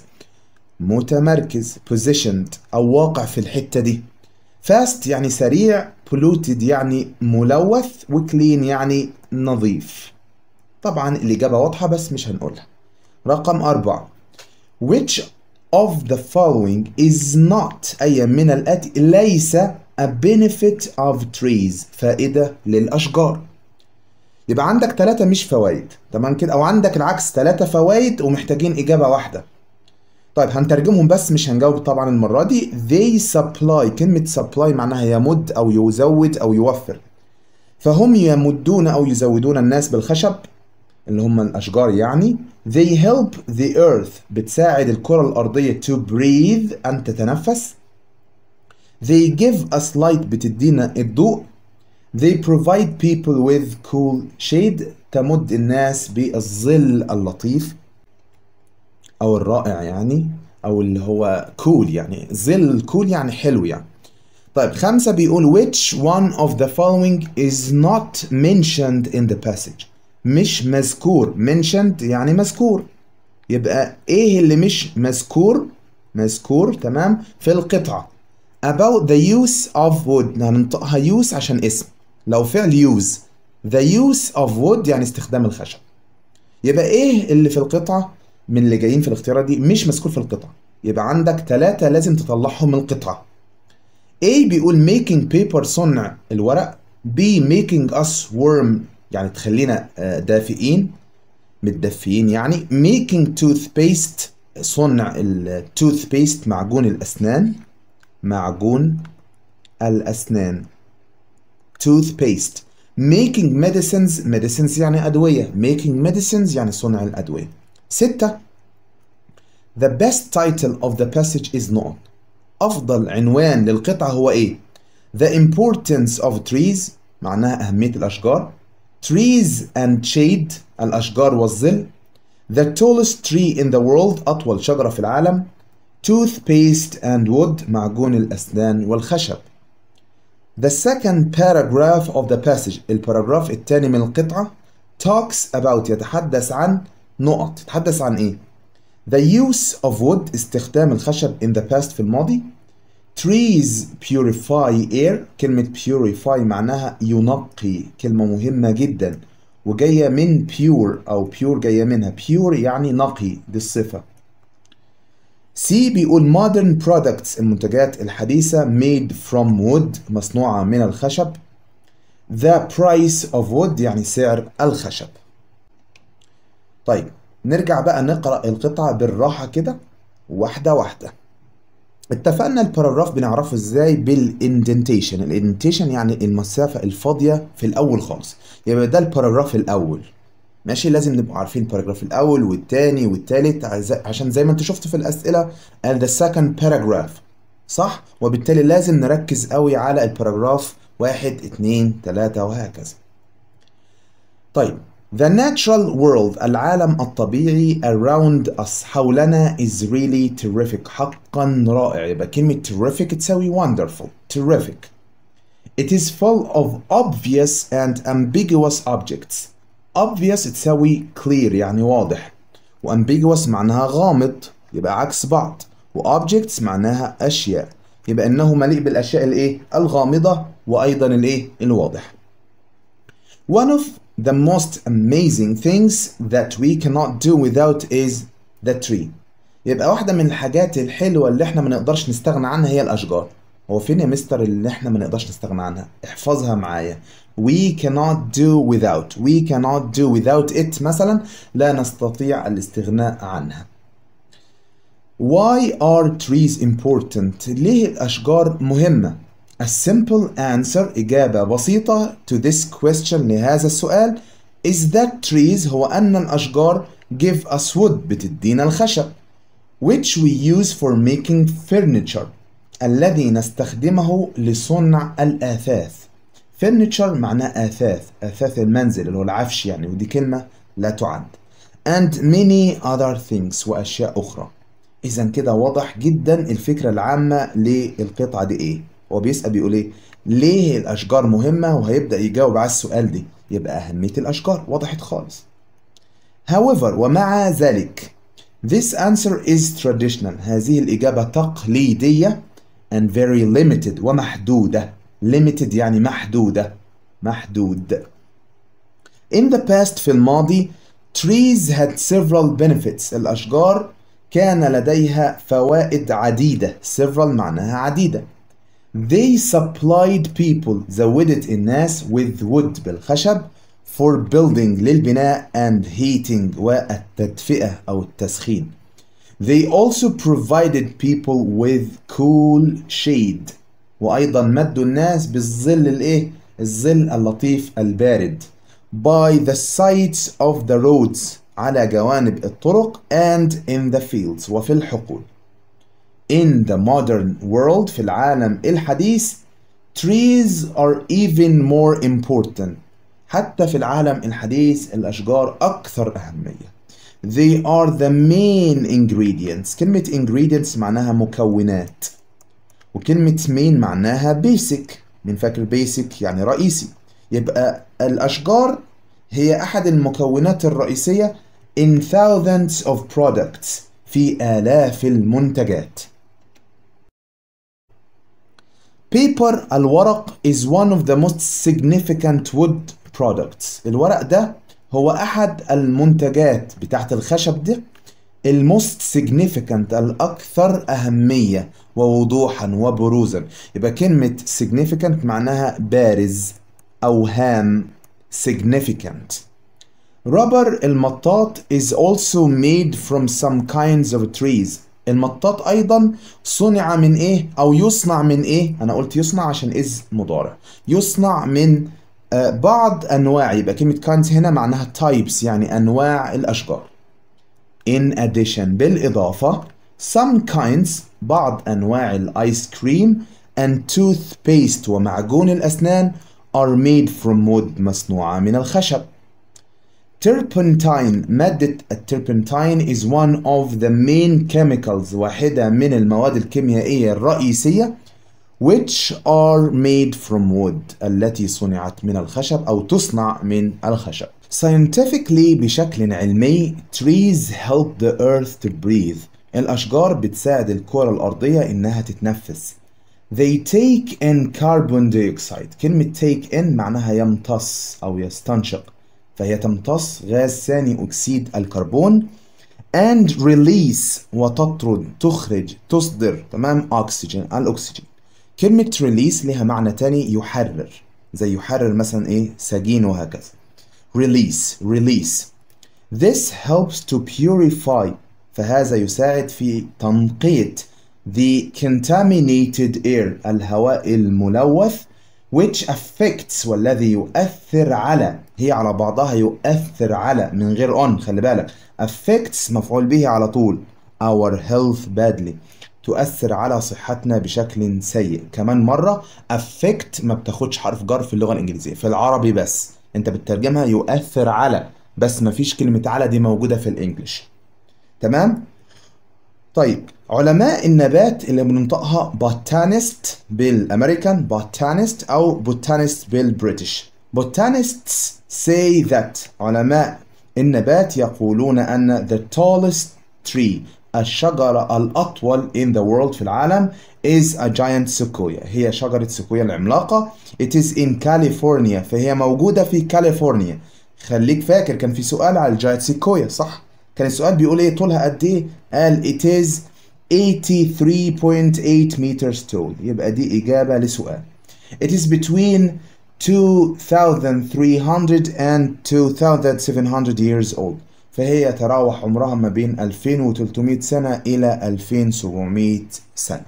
Speaker 1: متمركز positioned أو واقع في الحتة دي fast يعني سريع polluted يعني ملوث وكلين يعني نظيف طبعا الإجابة واضحة بس مش هنقولها رقم أربعة which of the following is not أي من الآتي ليس a benefit of trees فائدة للأشجار يبقى عندك ثلاثة مش فوائد تمام كده أو عندك العكس ثلاثة فوائد ومحتاجين إجابة واحدة طيب هنترجمهم بس مش هنجاوب طبعا المرة دي they supply كلمة supply معناها يمد أو يزود أو يوفر فهم يمدون أو يزودون الناس بالخشب اللي هم الأشجار يعني they help the earth بتساعد الكرة الأرضية to breathe أن تتنفس they give us light بتدينا الضوء they provide people with cool shade تمد الناس بالظل اللطيف او الرائع يعني او اللي هو كول cool يعني ظل كول cool يعني حلو يعني طيب خمسة بيقول which one of the following is not mentioned in the passage مش مذكور mentioned يعني مذكور يبقى ايه اللي مش مذكور مذكور تمام في القطعة about the use of wood هننطقها use عشان اسم لو فعل use the use of wood يعني استخدام الخشب يبقى ايه اللي في القطعة من اللي جايين في الاختيارات دي مش مذكور في القطعة يبقى عندك ثلاثة لازم تطلعهم من القطعة A بيقول making paper صنع الورق B making us warm يعني تخلينا دافئين متدفيين يعني making toothpaste صنع التوث معجون الأسنان معجون الأسنان toothpaste making medicines medicines يعني أدوية making medicines يعني صنع الأدوية ستة The best title of the passage is known أفضل عنوان للقطعة هو إيه؟ The importance of trees معناها أهمية الأشجار Trees and shade الأشجار والظل The tallest tree in the world أطول شجرة في العالم Toothpaste and wood معجون الأسنان والخشب The second paragraph of the passage الباراجراف الثاني من القطعة talks about يتحدث عن نقط تتحدث عن ايه The use of wood استخدام الخشب in the past في الماضي Trees purify air كلمة purify معناها ينقي كلمة مهمة جدا وجاية من pure أو pure جاية منها pure يعني نقي دي الصفة C بيقول modern products المنتجات الحديثة made from wood مصنوعة من الخشب The price of wood يعني سعر الخشب طيب نرجع بقى نقرأ القطعة بالراحة كده واحدة واحدة اتفقنا الباراجراف بنعرفه ازاي بالاندنتيشن الاندنتيشن يعني المسافة الفاضية في الأول خالص يبقى ده الباراجراف الأول ماشي لازم نبقى عارفين الباراجراف الأول والتاني والتالت عشان زي ما انتوا شفتوا في الأسئلة and the second paragraph صح وبالتالي لازم نركز قوي على الباراجراف واحد اتنين تلاتة وهكذا طيب The natural world العالم الطبيعي around us حولنا is really terrific حقا رائع يبقى كلمة terrific تساوي wonderful terrific It is full of obvious and ambiguous objects obvious تساوي clear يعني واضح و ambiguous معناها غامض يبقى عكس بعض و objects معناها أشياء يبقى إنه مليء بالأشياء الإيه الغامضة وأيضا الإيه الواضح One of the most amazing things that we cannot do without is the tree يبقى واحدة من الحاجات الحلوة اللي احنا ما نقدرش نستغنى عنها هي الأشجار هو فين يا مستر اللي احنا ما نقدرش نستغنى عنها احفظها معايا we cannot do without we cannot do without it مثلا لا نستطيع الاستغناء عنها why are trees important ليه الأشجار مهمة A simple answer إجابة بسيطة to this question لهذا السؤال is that trees هو أن الأشجار give us wood بتدينا الخشب which we use for making furniture الذي نستخدمه لصنع الآثاث furniture معناه آثاث آثاث المنزل اللي هو العفش يعني ودي كلمة لا تعد and many other things وأشياء أخرى إذا كده واضح جدا الفكرة العامة للقطعة دي إيه هو بيسأل بيقول إيه ليه الأشجار مهمة وهيبدأ يجاوب على السؤال دي يبقى أهمية الأشجار وضحت خالص however ومع ذلك this answer is traditional هذه الإجابة تقليدية and very limited ومحدودة limited يعني محدودة محدود in the past في الماضي trees had several benefits الأشجار كان لديها فوائد عديدة several معناها عديدة they supplied people زودت الناس with wood بالخشب for building للبناء and heating والتدفئة أو التسخين They also provided people with cool shade وأيضا مدوا الناس بالظل الإيه؟ الظل اللطيف البارد by the sides of the roads على جوانب الطرق and in the fields وفي الحقول In the modern world في العالم الحديث trees are even more important حتى في العالم الحديث الأشجار أكثر أهمية They are the main ingredients كلمة ingredients معناها مكونات وكلمة main معناها basic من فاكر basic يعني رئيسي يبقى الأشجار هي أحد المكونات الرئيسية in thousands of products في آلاف المنتجات Paper الورق is one of the most significant wood products الورق ده هو أحد المنتجات بتاعت الخشب ده الموست significant الأكثر أهمية ووضوحا وبروزا يبقى كلمة significant معناها بارز أو هام significant رابر المطاط is also made from some kinds of trees المطاط أيضا صنع من إيه أو يصنع من إيه أنا قلت يصنع عشان إز مضارع يصنع من آه بعض أنواع يبقى كلمة kinds هنا معناها types يعني أنواع الأشجار in addition بالإضافة some kinds بعض أنواع الآيس كريم and toothpaste ومعجون الأسنان are made from wood مصنوعة من الخشب turpentine مادة التربنتاين is one of the main chemicals واحدة من المواد الكيميائية الرئيسية which are made from wood التي صنعت من الخشب أو تصنع من الخشب scientifically بشكل علمي trees help the earth to breathe الأشجار بتساعد الكرة الأرضية إنها تتنفس they take in carbon dioxide كلمة take in معناها يمتص أو يستنشق فهي تمتص غاز ثاني أكسيد الكربون and release وتطرد تخرج تصدر تمام أكسجين الأكسجين كلمة release لها معنى تاني يحرر زي يحرر مثلا إيه سجين وهكذا release release this helps to purify فهذا يساعد في تنقية the contaminated air الهواء الملوث which affects والذي يؤثر على هي على بعضها يؤثر على من غير on خلي بالك affects مفعول به على طول our health badly تؤثر على صحتنا بشكل سيء كمان مرة affect ما بتاخدش حرف جر في اللغة الإنجليزية في العربي بس انت بتترجمها يؤثر على بس مفيش كلمة على دي موجودة في الانجليش تمام طيب علماء النبات اللي بننطقها botanist بالامريكان botanist او botanist بالبريتش botanists say that علماء النبات يقولون أن the tallest tree الشجرة الأطول in the world في العالم is a giant sequoia هي شجرة سيكويا العملاقة it is in California فهي موجودة في كاليفورنيا خليك فاكر كان في سؤال على الجاينت سيكويا صح كان السؤال بيقول ايه طولها قد ايه قال it is 83.8 meters tall يبقى دي إجابة لسؤال it is between 2300 and 2700 years old فهي يتراوح عمرها ما بين 2300 سنة إلى 2700 سنة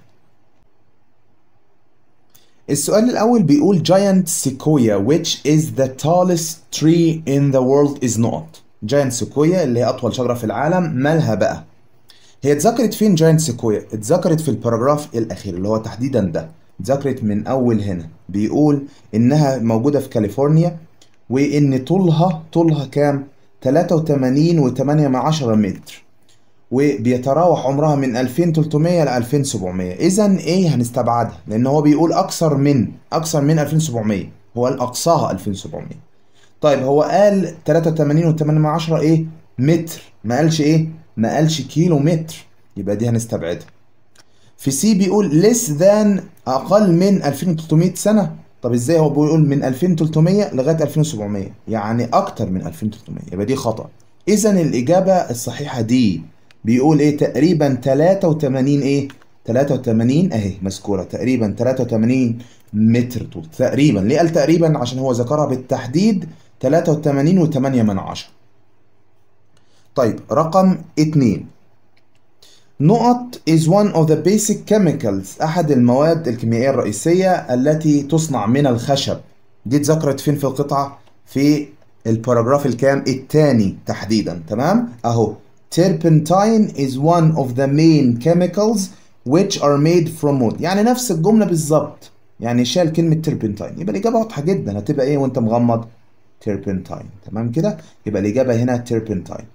Speaker 1: السؤال الأول بيقول giant sequoia which is the tallest tree in the world is not giant sequoia اللي هي أطول شجرة في العالم مالها بقى هي اتذكرت فين جاينت سيكويا اتذكرت في الباراجراف الأخير اللي هو تحديدا ده اتذكرت من أول هنا بيقول إنها موجودة في كاليفورنيا وإن طولها طولها كام 83 و8 من عشرة متر وبيتراوح عمرها من 2300 ل 2700 اذا ايه هنستبعدها لان هو بيقول اكثر من اكثر من 2700 هو الاقصاها 2700 طيب هو قال 83 و8 من عشرة ايه متر ما قالش ايه ما قالش كيلو متر يبقى دي هنستبعدها في سي بيقول less than اقل من 2300 سنه طب ازاي هو بيقول من 2300 لغايه 2700 يعني اكتر من 2300 يبقى دي خطا اذا الاجابه الصحيحه دي بيقول ايه تقريبا 83 ايه 83 اهي مذكوره تقريبا 83 متر طول تقريبا ليه قال تقريبا عشان هو ذكرها بالتحديد 83 و8 من عشرة طيب رقم 2 نقط is one of the basic chemicals أحد المواد الكيميائية الرئيسية التي تصنع من الخشب دي اتذكرت فين في القطعة في الباراجراف الكام الثاني تحديدا تمام أهو turpentine is one of the main chemicals which are made from wood يعني نفس الجملة بالظبط يعني شال كلمة turpentine يبقى الإجابة واضحة جدا هتبقى إيه وأنت مغمض turpentine تمام كده يبقى الإجابة هنا turpentine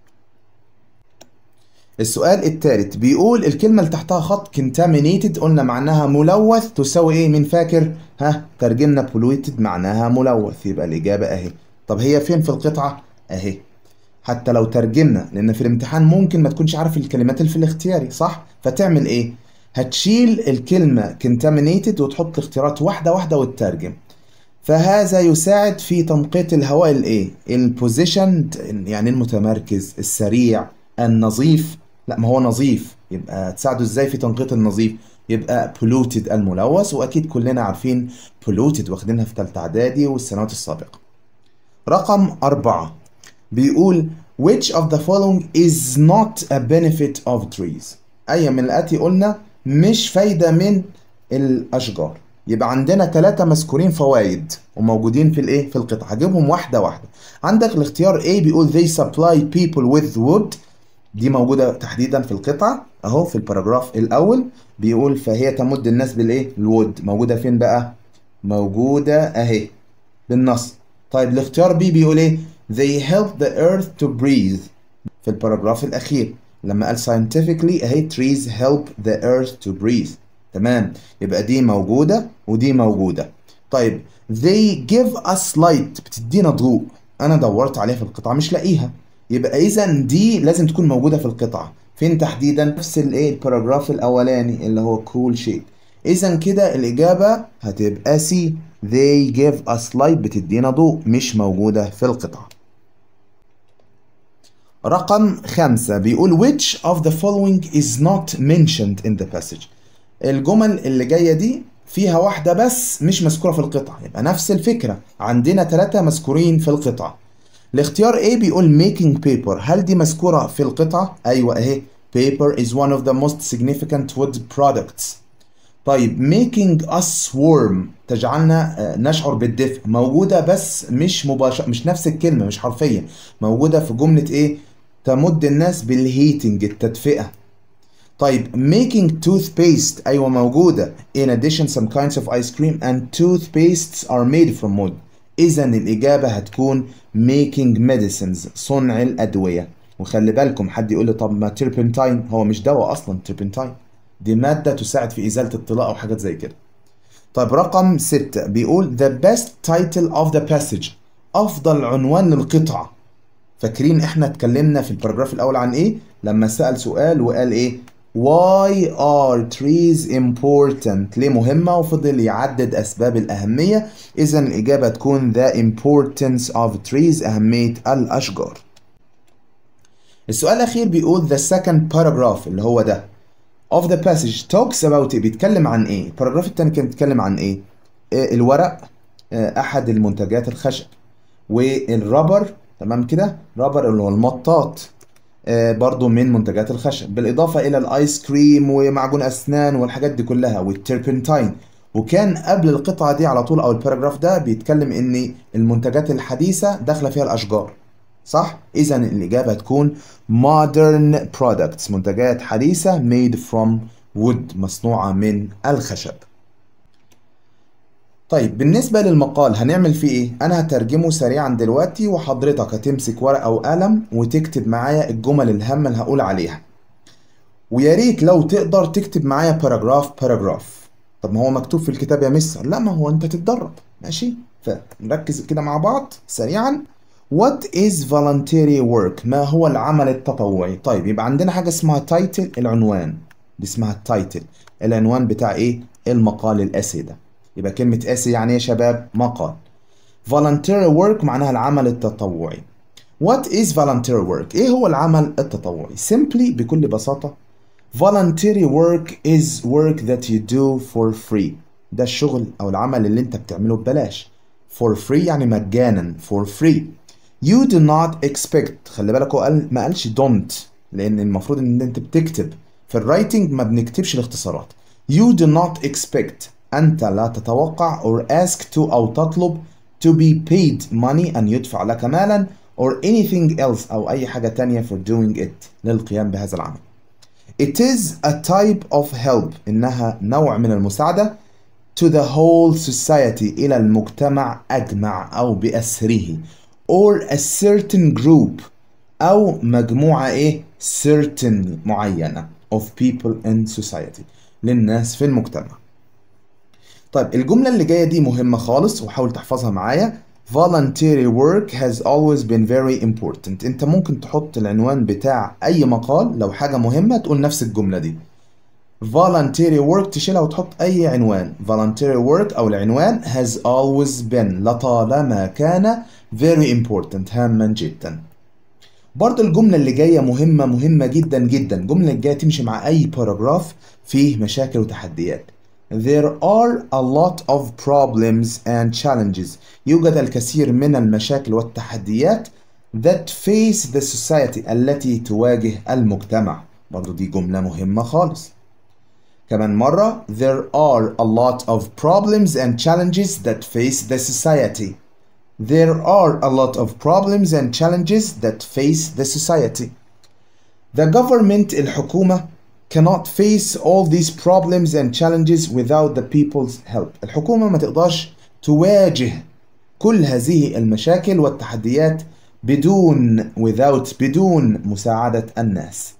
Speaker 1: السؤال الثالث بيقول الكلمة اللي تحتها خط contaminated قلنا معناها ملوث تساوي ايه مين فاكر ها ترجمنا polluted معناها ملوث يبقى الإجابة اهي طب هي فين في القطعة اهي حتى لو ترجمنا لأن في الامتحان ممكن ما تكونش عارف الكلمات اللي في الاختياري صح فتعمل ايه هتشيل الكلمة contaminated وتحط الاختيارات واحدة واحدة وتترجم فهذا يساعد في تنقية الهواء الايه البوزيشن يعني المتمركز السريع النظيف لا ما هو نظيف يبقى تساعده ازاي في تنقية النظيف يبقى polluted الملوث واكيد كلنا عارفين polluted واخدينها في تالتة اعدادي والسنوات السابقة رقم أربعة بيقول which of the following is not a benefit of trees أي من الآتي قلنا مش فايدة من الأشجار يبقى عندنا ثلاثة مذكورين فوائد وموجودين في الايه في القطعة هجيبهم واحدة واحدة عندك الاختيار A بيقول they supply people with wood دي موجودة تحديدا في القطعة اهو في الباراجراف الاول بيقول فهي تمد الناس بالايه الوود موجودة فين بقى موجودة اهي بالنص طيب الاختيار بي بيقول ايه they help the earth to breathe في الباراجراف الاخير لما قال scientifically اهي trees help the earth to breathe تمام يبقى دي موجودة ودي موجودة طيب they give us light بتدينا ضوء انا دورت عليها في القطعة مش لاقيها يبقى اذا دي لازم تكون موجودة في القطعة فين تحديدا نفس الايه الباراجراف الاولاني اللي هو cool shade اذا كده الاجابة هتبقى سي they give us light بتدينا ضوء مش موجودة في القطعة رقم خمسة بيقول which of the following is not mentioned in the passage الجمل اللي جاية دي فيها واحدة بس مش مذكورة في القطعة يبقى نفس الفكرة عندنا ثلاثة مذكورين في القطعة الاختيار A بيقول making paper هل دي مذكورة في القطعة؟ أيوة أهي paper is one of the most significant wood products طيب making us warm تجعلنا نشعر بالدفء موجودة بس مش مباشر مش نفس الكلمة مش حرفيا موجودة في جملة ايه تمد الناس بالهيتنج التدفئة طيب making toothpaste أيوة موجودة in addition some kinds of ice cream and toothpastes are made from wood إذا الإجابة هتكون making medicines صنع الأدوية وخلي بالكم حد يقول لي طب ما تربنتاين هو مش دواء أصلا تربنتاين دي مادة تساعد في إزالة الطلاء أو حاجات زي كده طيب رقم ستة بيقول the best title of the passage أفضل عنوان للقطعة فاكرين احنا اتكلمنا في الباراجراف الأول عن إيه؟ لما سأل سؤال وقال إيه؟ Why are trees important؟ ليه مهمة؟ وفضل يعدد أسباب الأهمية إذا الإجابة تكون the importance of trees أهمية الأشجار السؤال الأخير بيقول the second paragraph اللي هو ده of the passage talks about إيه؟ بيتكلم عن إيه؟ الباراجراف التاني كان بيتكلم عن إيه؟ آه، الورق آه، أحد المنتجات الخشب والربر تمام كده؟ ربر اللي هو المطاط آه، برضو من منتجات الخشب بالإضافة إلى الآيس كريم ومعجون أسنان والحاجات دي كلها والتربنتاين وكان قبل القطعة دي على طول أو الباراجراف ده بيتكلم إن المنتجات الحديثة داخلة فيها الأشجار صح؟ إذا الإجابة هتكون modern products منتجات حديثة made from wood مصنوعة من الخشب طيب بالنسبة للمقال هنعمل فيه ايه؟ انا هترجمه سريعا دلوقتي وحضرتك هتمسك ورقة او قلم وتكتب معايا الجمل الهامة اللي هقول عليها ويا ريت لو تقدر تكتب معايا باراجراف باراجراف طب ما هو مكتوب في الكتاب يا مستر لا ما هو انت تتدرب ماشي فنركز كده مع بعض سريعا What is voluntary work ما هو العمل التطوعي طيب يبقى عندنا حاجة اسمها تايتل العنوان دي اسمها التايتل العنوان بتاع ايه المقال الاسي ده يبقى كلمة اسي يعني ايه يا شباب مقال voluntary work معناها العمل التطوعي What is voluntary work ايه هو العمل التطوعي simply بكل بساطة voluntary work is work that you do for free ده الشغل او العمل اللي انت بتعمله ببلاش for free يعني مجانا for free you do not expect خلي بالك هو قال ما قالش don't لان المفروض ان انت بتكتب في الرايتنج ما بنكتبش الاختصارات you do not expect انت لا تتوقع or ask to او تطلب to be paid money ان يدفع لك مالا or anything else او اي حاجة تانية for doing it للقيام بهذا العمل It is a type of help إنها نوع من المساعدة to the whole society إلى المجتمع أجمع أو بأسره or a certain group أو مجموعة إيه certain معينة of people in society للناس في المجتمع طيب الجملة اللي جاية دي مهمة خالص وحاول تحفظها معايا voluntary work has always been very important انت ممكن تحط العنوان بتاع اي مقال لو حاجة مهمة تقول نفس الجملة دي voluntary work تشيلها وتحط اي عنوان voluntary work او العنوان has always been لطالما كان very important هاما جدا برضه الجملة اللي جاية مهمة مهمة جدا جدا الجملة اللي جاية تمشي مع أي باراجراف فيه مشاكل وتحديات There are a lot of problems and challenges يوجد الكثير من المشاكل والتحديات that face the society التي تواجه المجتمع برضه دي جملة مهمة خالص كمان مرة There are a lot of problems and challenges that face the society There are a lot of problems and challenges that face the society. The government الحكومة cannot face all these problems and challenges without the people's help. الحكومة ما تقدرش تواجه كل هذه المشاكل والتحديات بدون without بدون مساعدة الناس.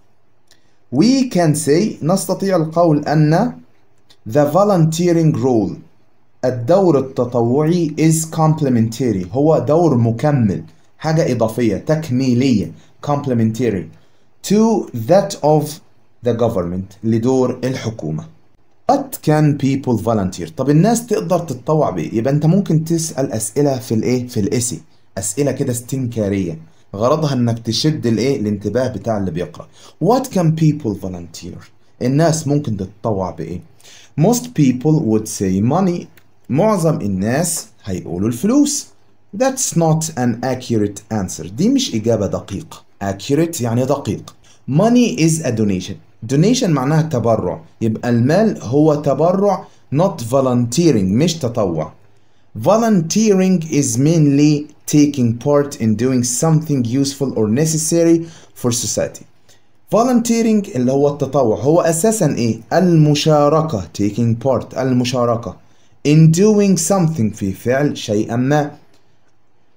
Speaker 1: We can say نستطيع القول أن the volunteering role الدور التطوعي is complementary هو دور مكمل حاجة إضافية تكميلية complementary to that of the government لدور الحكومة What can people volunteer طب الناس تقدر تتطوع بإيه يبقى أنت ممكن تسأل أسئلة في الإيه في الإسي أسئلة كده استنكارية غرضها إنك تشد الإيه الانتباه بتاع اللي بيقرأ What can people volunteer الناس ممكن تتطوع بإيه Most people would say money معظم الناس هيقولوا الفلوس That's not an accurate answer دي مش إجابة دقيقة accurate يعني دقيق Money is a donation donation معناها تبرع يبقى المال هو تبرع not volunteering مش تطوع Volunteering is mainly taking part in doing something useful or necessary for society Volunteering اللي هو التطوع هو أساسا إيه؟ المشاركة taking part المشاركة in doing something في فعل شيئا ما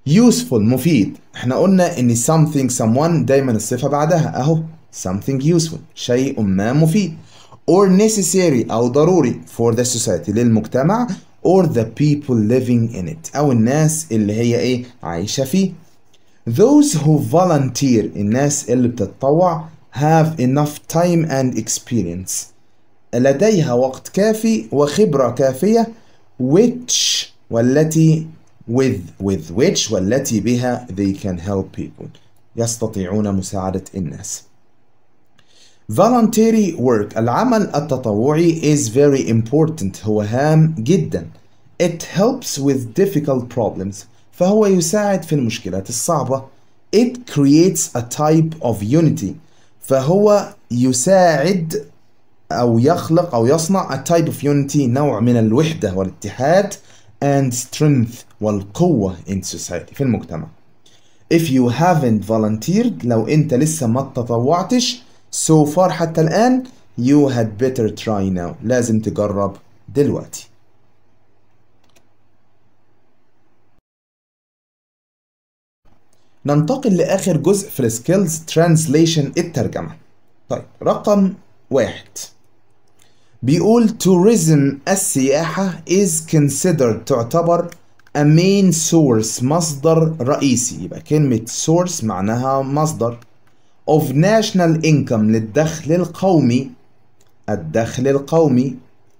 Speaker 1: useful مفيد احنا قلنا ان something someone دايما الصفة بعدها اهو something useful شيء ما مفيد or necessary او ضروري for the society للمجتمع or the people living in it او الناس اللي هي ايه عايشة فيه those who volunteer الناس اللي بتتطوع have enough time and experience لديها وقت كافي وخبرة كافية which والتي with with which والتي بها they can help people يستطيعون مساعدة الناس voluntary work العمل التطوعي is very important هو هام جدا it helps with difficult problems فهو يساعد في المشكلات الصعبة it creates a type of unity فهو يساعد أو يخلق أو يصنع a type of unity نوع من الوحدة والاتحاد and strength والقوة in society في المجتمع if you haven't volunteered لو أنت لسه ما تطوعتش so far حتى الآن you had better try now لازم تجرب دلوقتي ننتقل لآخر جزء في السكيلز ترانسليشن الترجمة طيب رقم واحد بيقول tourism السياحة is considered تعتبر a main source مصدر رئيسي يبقى كلمة source معناها مصدر of national income للدخل القومي الدخل القومي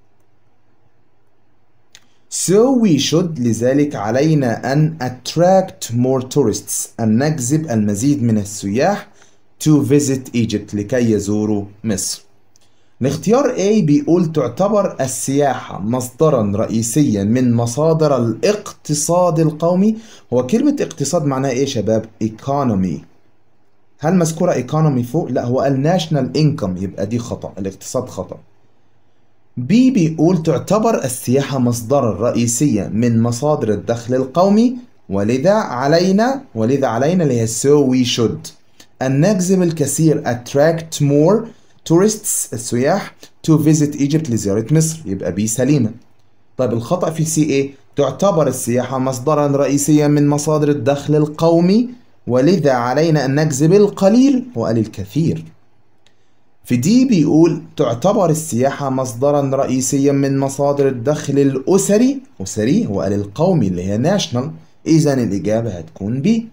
Speaker 1: So we should لذلك علينا أن attract more tourists أن نجذب المزيد من السياح to visit Egypt لكي يزوروا مصر الاختيار A بيقول تعتبر السياحة مصدرا رئيسيا من مصادر الاقتصاد القومي هو كلمة اقتصاد معناها ايه يا شباب economy هل مذكورة economy فوق لا هو قال national income يبقى دي خطأ الاقتصاد خطأ B بيقول تعتبر السياحة مصدرا رئيسيا من مصادر الدخل القومي ولذا علينا ولذا علينا اللي هي so we should أن نجذب الكثير attract more tourists السياح to visit Egypt لزيارة مصر يبقى بي سليمة طيب الخطأ في سي ايه تعتبر السياحة مصدرا رئيسيا من مصادر الدخل القومي ولذا علينا أن نجذب القليل وقال الكثير في دي بيقول تعتبر السياحة مصدرا رئيسيا من مصادر الدخل الأسري أسري هو قال القومي اللي هي ناشونال إذا الإجابة هتكون بي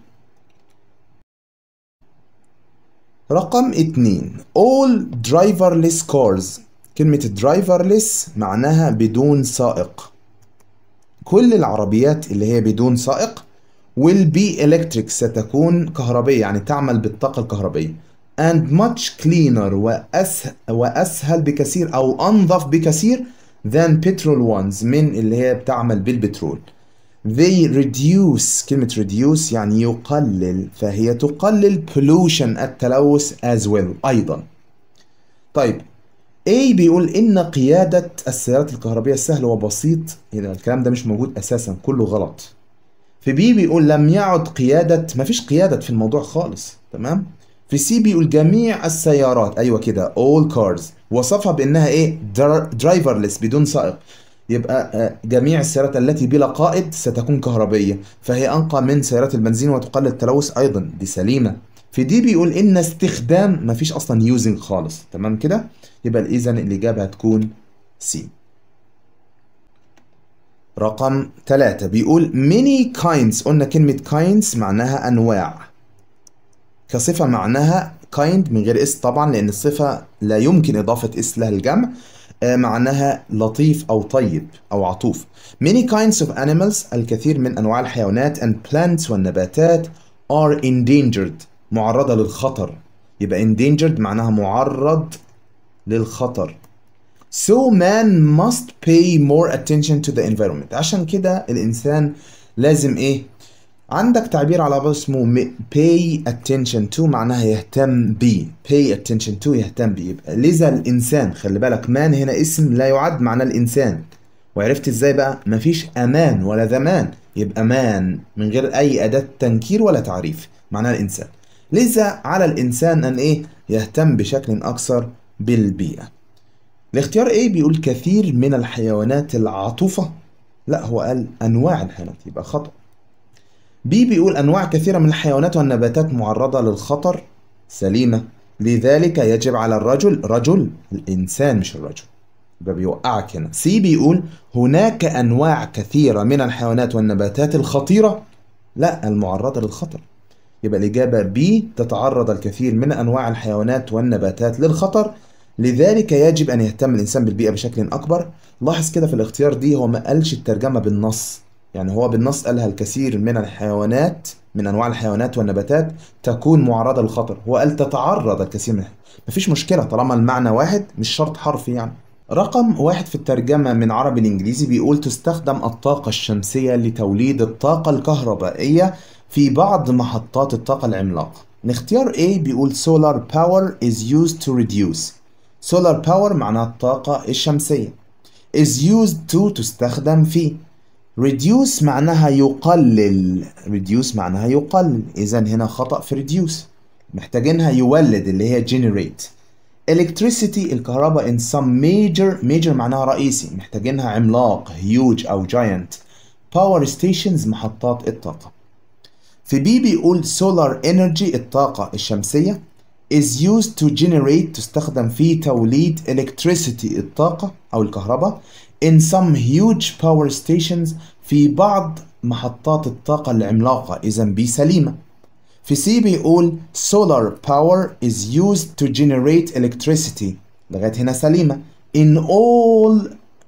Speaker 1: رقم اتنين all driverless cars كلمة driverless معناها بدون سائق كل العربيات اللي هي بدون سائق will be electric ستكون كهربية يعني تعمل بالطاقة الكهربية and much cleaner وأسهل, وأسهل بكثير أو أنظف بكثير than petrol ones من اللي هي بتعمل بالبترول they reduce كلمة reduce يعني يقلل فهي تقلل pollution التلوث as well أيضا طيب A بيقول إن قيادة السيارات الكهربية سهل وبسيط يعني الكلام ده مش موجود أساسا كله غلط في بي بيقول لم يعد قيادة مفيش قيادة في الموضوع خالص تمام في سي بيقول جميع السيارات ايوه كده all cars وصفها بانها ايه درايفرلس بدون سائق يبقى جميع السيارات التي بلا قائد ستكون كهربية فهي أنقى من سيارات البنزين وتقلل التلوث أيضا دي سليمة في دي بيقول إن استخدام مفيش أصلا يوزنج خالص تمام كده يبقى إذا الإجابة هتكون سي رقم ثلاثة بيقول many kinds قلنا كلمة kinds معناها أنواع كصفة معناها kind من غير اس طبعا لأن الصفة لا يمكن إضافة اس لها الجمع آه معناها لطيف أو طيب أو عطوف many kinds of animals الكثير من أنواع الحيوانات and plants والنباتات are endangered معرضة للخطر يبقى endangered معناها معرض للخطر So man must pay more attention to the environment عشان كده الإنسان لازم إيه عندك تعبير على بعض اسمه pay attention to معناها يهتم بيه pay attention to يهتم بيه يبقى لذا الإنسان خلي بالك مان هنا اسم لا يعد معناه الإنسان وعرفت ازاي بقى مفيش أمان ولا زمان يبقى مان من غير أي أداة تنكير ولا تعريف معناها الإنسان لذا على الإنسان أن إيه يهتم بشكل أكثر بالبيئة الاختيار A بيقول كثير من الحيوانات العاطفة لا هو قال أنواع الحيوانات يبقى خطأ بي بيقول أنواع كثيرة من الحيوانات والنباتات معرضة للخطر سليمة لذلك يجب على الرجل رجل الإنسان مش الرجل يبقى بيوقعك هنا سي بيقول هناك أنواع كثيرة من الحيوانات والنباتات الخطيرة لا المعرضة للخطر يبقى الإجابة بي تتعرض الكثير من أنواع الحيوانات والنباتات للخطر لذلك يجب أن يهتم الإنسان بالبيئة بشكل أكبر لاحظ كده في الاختيار دي هو ما قالش الترجمة بالنص يعني هو بالنص قالها الكثير من الحيوانات من أنواع الحيوانات والنباتات تكون معرضة للخطر هو قال تتعرض الكثير منها مفيش مشكلة طالما المعنى واحد مش شرط حرفي يعني رقم واحد في الترجمة من عربي الإنجليزي بيقول تستخدم الطاقة الشمسية لتوليد الطاقة الكهربائية في بعض محطات الطاقة العملاقة الاختيار A بيقول solar power is used to reduce solar power معناها الطاقة الشمسية is used to تستخدم في reduce معناها يقلل reduce معناها يقلل إذا هنا خطأ في reduce محتاجينها يولد اللي هي generate electricity الكهرباء in some major major معناها رئيسي محتاجينها عملاق huge أو giant power stations محطات الطاقة في بي بيقول solar energy الطاقة الشمسية is used to generate تستخدم في توليد electricity الطاقة أو الكهرباء in some huge power stations في بعض محطات الطاقة العملاقة إذا بي سليمة في سي بيقول solar power is used to generate electricity لغاية هنا سليمة in all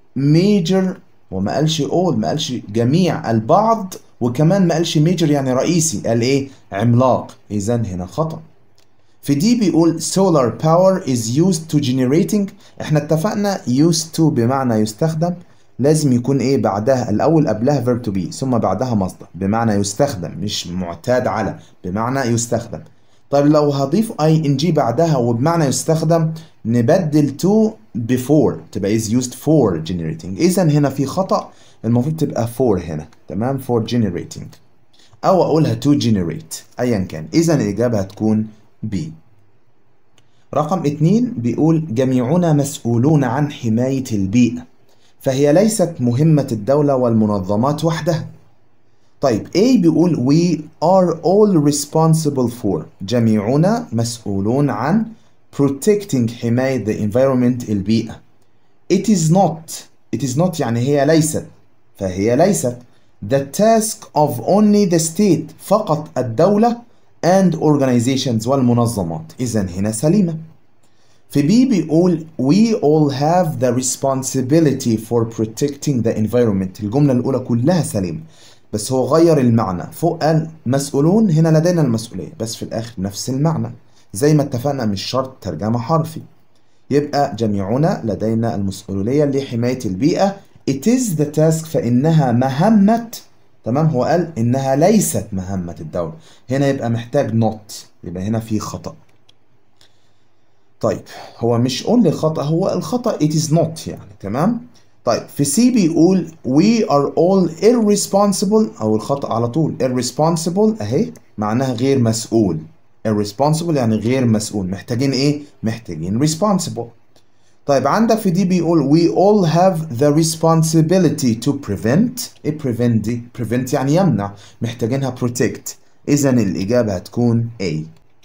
Speaker 1: major وما قالش all ما قالش جميع البعض وكمان ما قالش major يعني رئيسي قال ايه عملاق اذا هنا خطأ في دي بيقول solar power is used to generating احنا اتفقنا used to بمعنى يستخدم لازم يكون ايه بعدها الاول قبلها verb to be ثم بعدها مصدر بمعنى يستخدم مش معتاد على بمعنى يستخدم طيب لو هضيف ing بعدها وبمعنى يستخدم نبدل to before تبقى is used for generating اذا هنا في خطأ المفروض تبقى for هنا تمام for generating او اقولها to generate ايا كان اذا الاجابه هتكون B رقم اتنين بيقول جميعنا مسؤولون عن حماية البيئة فهي ليست مهمة الدولة والمنظمات وحدها طيب A بيقول we are all responsible for جميعنا مسؤولون عن protecting حماية the environment البيئة it is not it is not يعني هي ليست فهي ليست the task of only the state فقط الدولة and organizations والمنظمات إذا هنا سليمة في بي بيقول we all have the responsibility for protecting the environment الجملة الأولى كلها سليمة بس هو غير المعنى فوق قال مسؤولون هنا لدينا المسؤولية بس في الآخر نفس المعنى زي ما اتفقنا مش شرط ترجمة حرفي يبقى جميعنا لدينا المسؤولية لحماية البيئة it is the task فإنها مهمة تمام هو قال إنها ليست مهمة الدولة هنا يبقى محتاج not يبقى هنا في خطأ طيب هو مش only الخطأ هو الخطأ it is not يعني تمام طيب في سي بيقول we are all irresponsible أو الخطأ على طول irresponsible أهي معناها غير مسؤول irresponsible يعني غير مسؤول محتاجين إيه؟ محتاجين responsible طيب عندك في دي بيقول we all have the responsibility to prevent ايه prevent دي prevent يعني يمنع محتاجينها protect اذا الاجابه هتكون A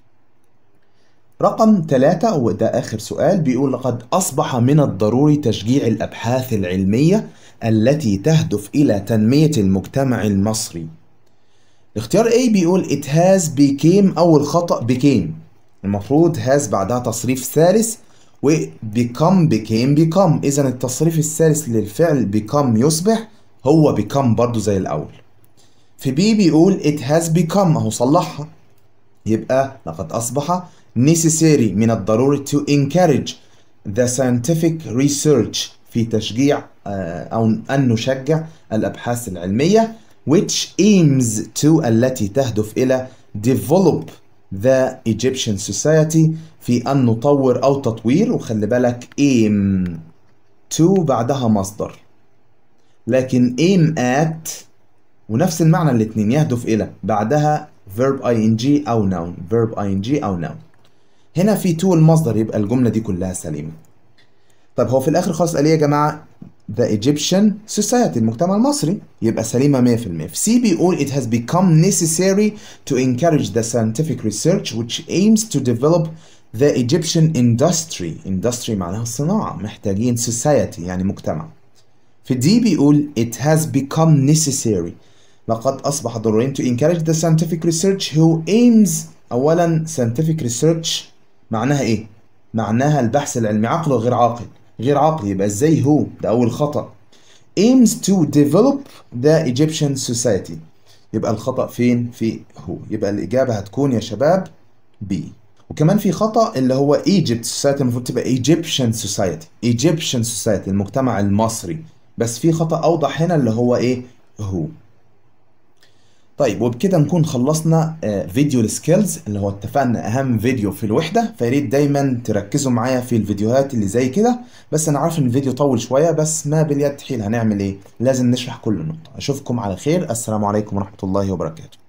Speaker 1: رقم ثلاثة وده آخر سؤال بيقول لقد أصبح من الضروري تشجيع الأبحاث العلمية التي تهدف إلى تنمية المجتمع المصري اختيار A بيقول it has became أول خطأ became المفروض has بعدها تصريف ثالث و become became become إذا التصريف الثالث للفعل become يصبح هو become برضو زي الأول في B بيقول it has become أهو صلحها يبقى لقد أصبح necessary من الضروري to encourage the scientific research في تشجيع أو أن نشجع الأبحاث العلمية which aims to التي تهدف إلى develop the Egyptian society في أن نطور أو تطوير وخلي بالك aim to بعدها مصدر لكن aim at ونفس المعنى الاثنين يهدف إلى بعدها verb ing أو noun verb ing أو noun هنا في to المصدر يبقى الجملة دي كلها سليمة طيب هو في الآخر خالص قال إيه يا جماعة the Egyptian society المجتمع المصري يبقى سليمة 100% في سي بيقول it has become necessary to encourage the scientific research which aims to develop the Egyptian industry industry معناها الصناعة محتاجين society يعني مجتمع في دي بيقول it has become necessary لقد أصبح ضروريا to encourage the scientific research who aims أولا scientific research معناها إيه؟ معناها البحث العلمي عقل وغير عاقل غير عقلي يبقى ازاي هو ده أول خطأ aims to develop the Egyptian society يبقى الخطأ فين؟ في هو يبقى الإجابة هتكون يا شباب B وكمان في خطأ اللي هو Egypt society المفروض تبقى Egyptian society Egyptian society المجتمع المصري بس في خطأ أوضح هنا اللي هو إيه؟ هو طيب وبكده نكون خلصنا فيديو السكيلز اللي هو اتفقنا اهم فيديو في الوحده فياريت دايما تركزوا معايا في الفيديوهات اللي زي كده بس انا عارف ان الفيديو طول شويه بس ما باليد حيل هنعمل ايه لازم نشرح كل نقطه اشوفكم على خير السلام عليكم ورحمه الله وبركاته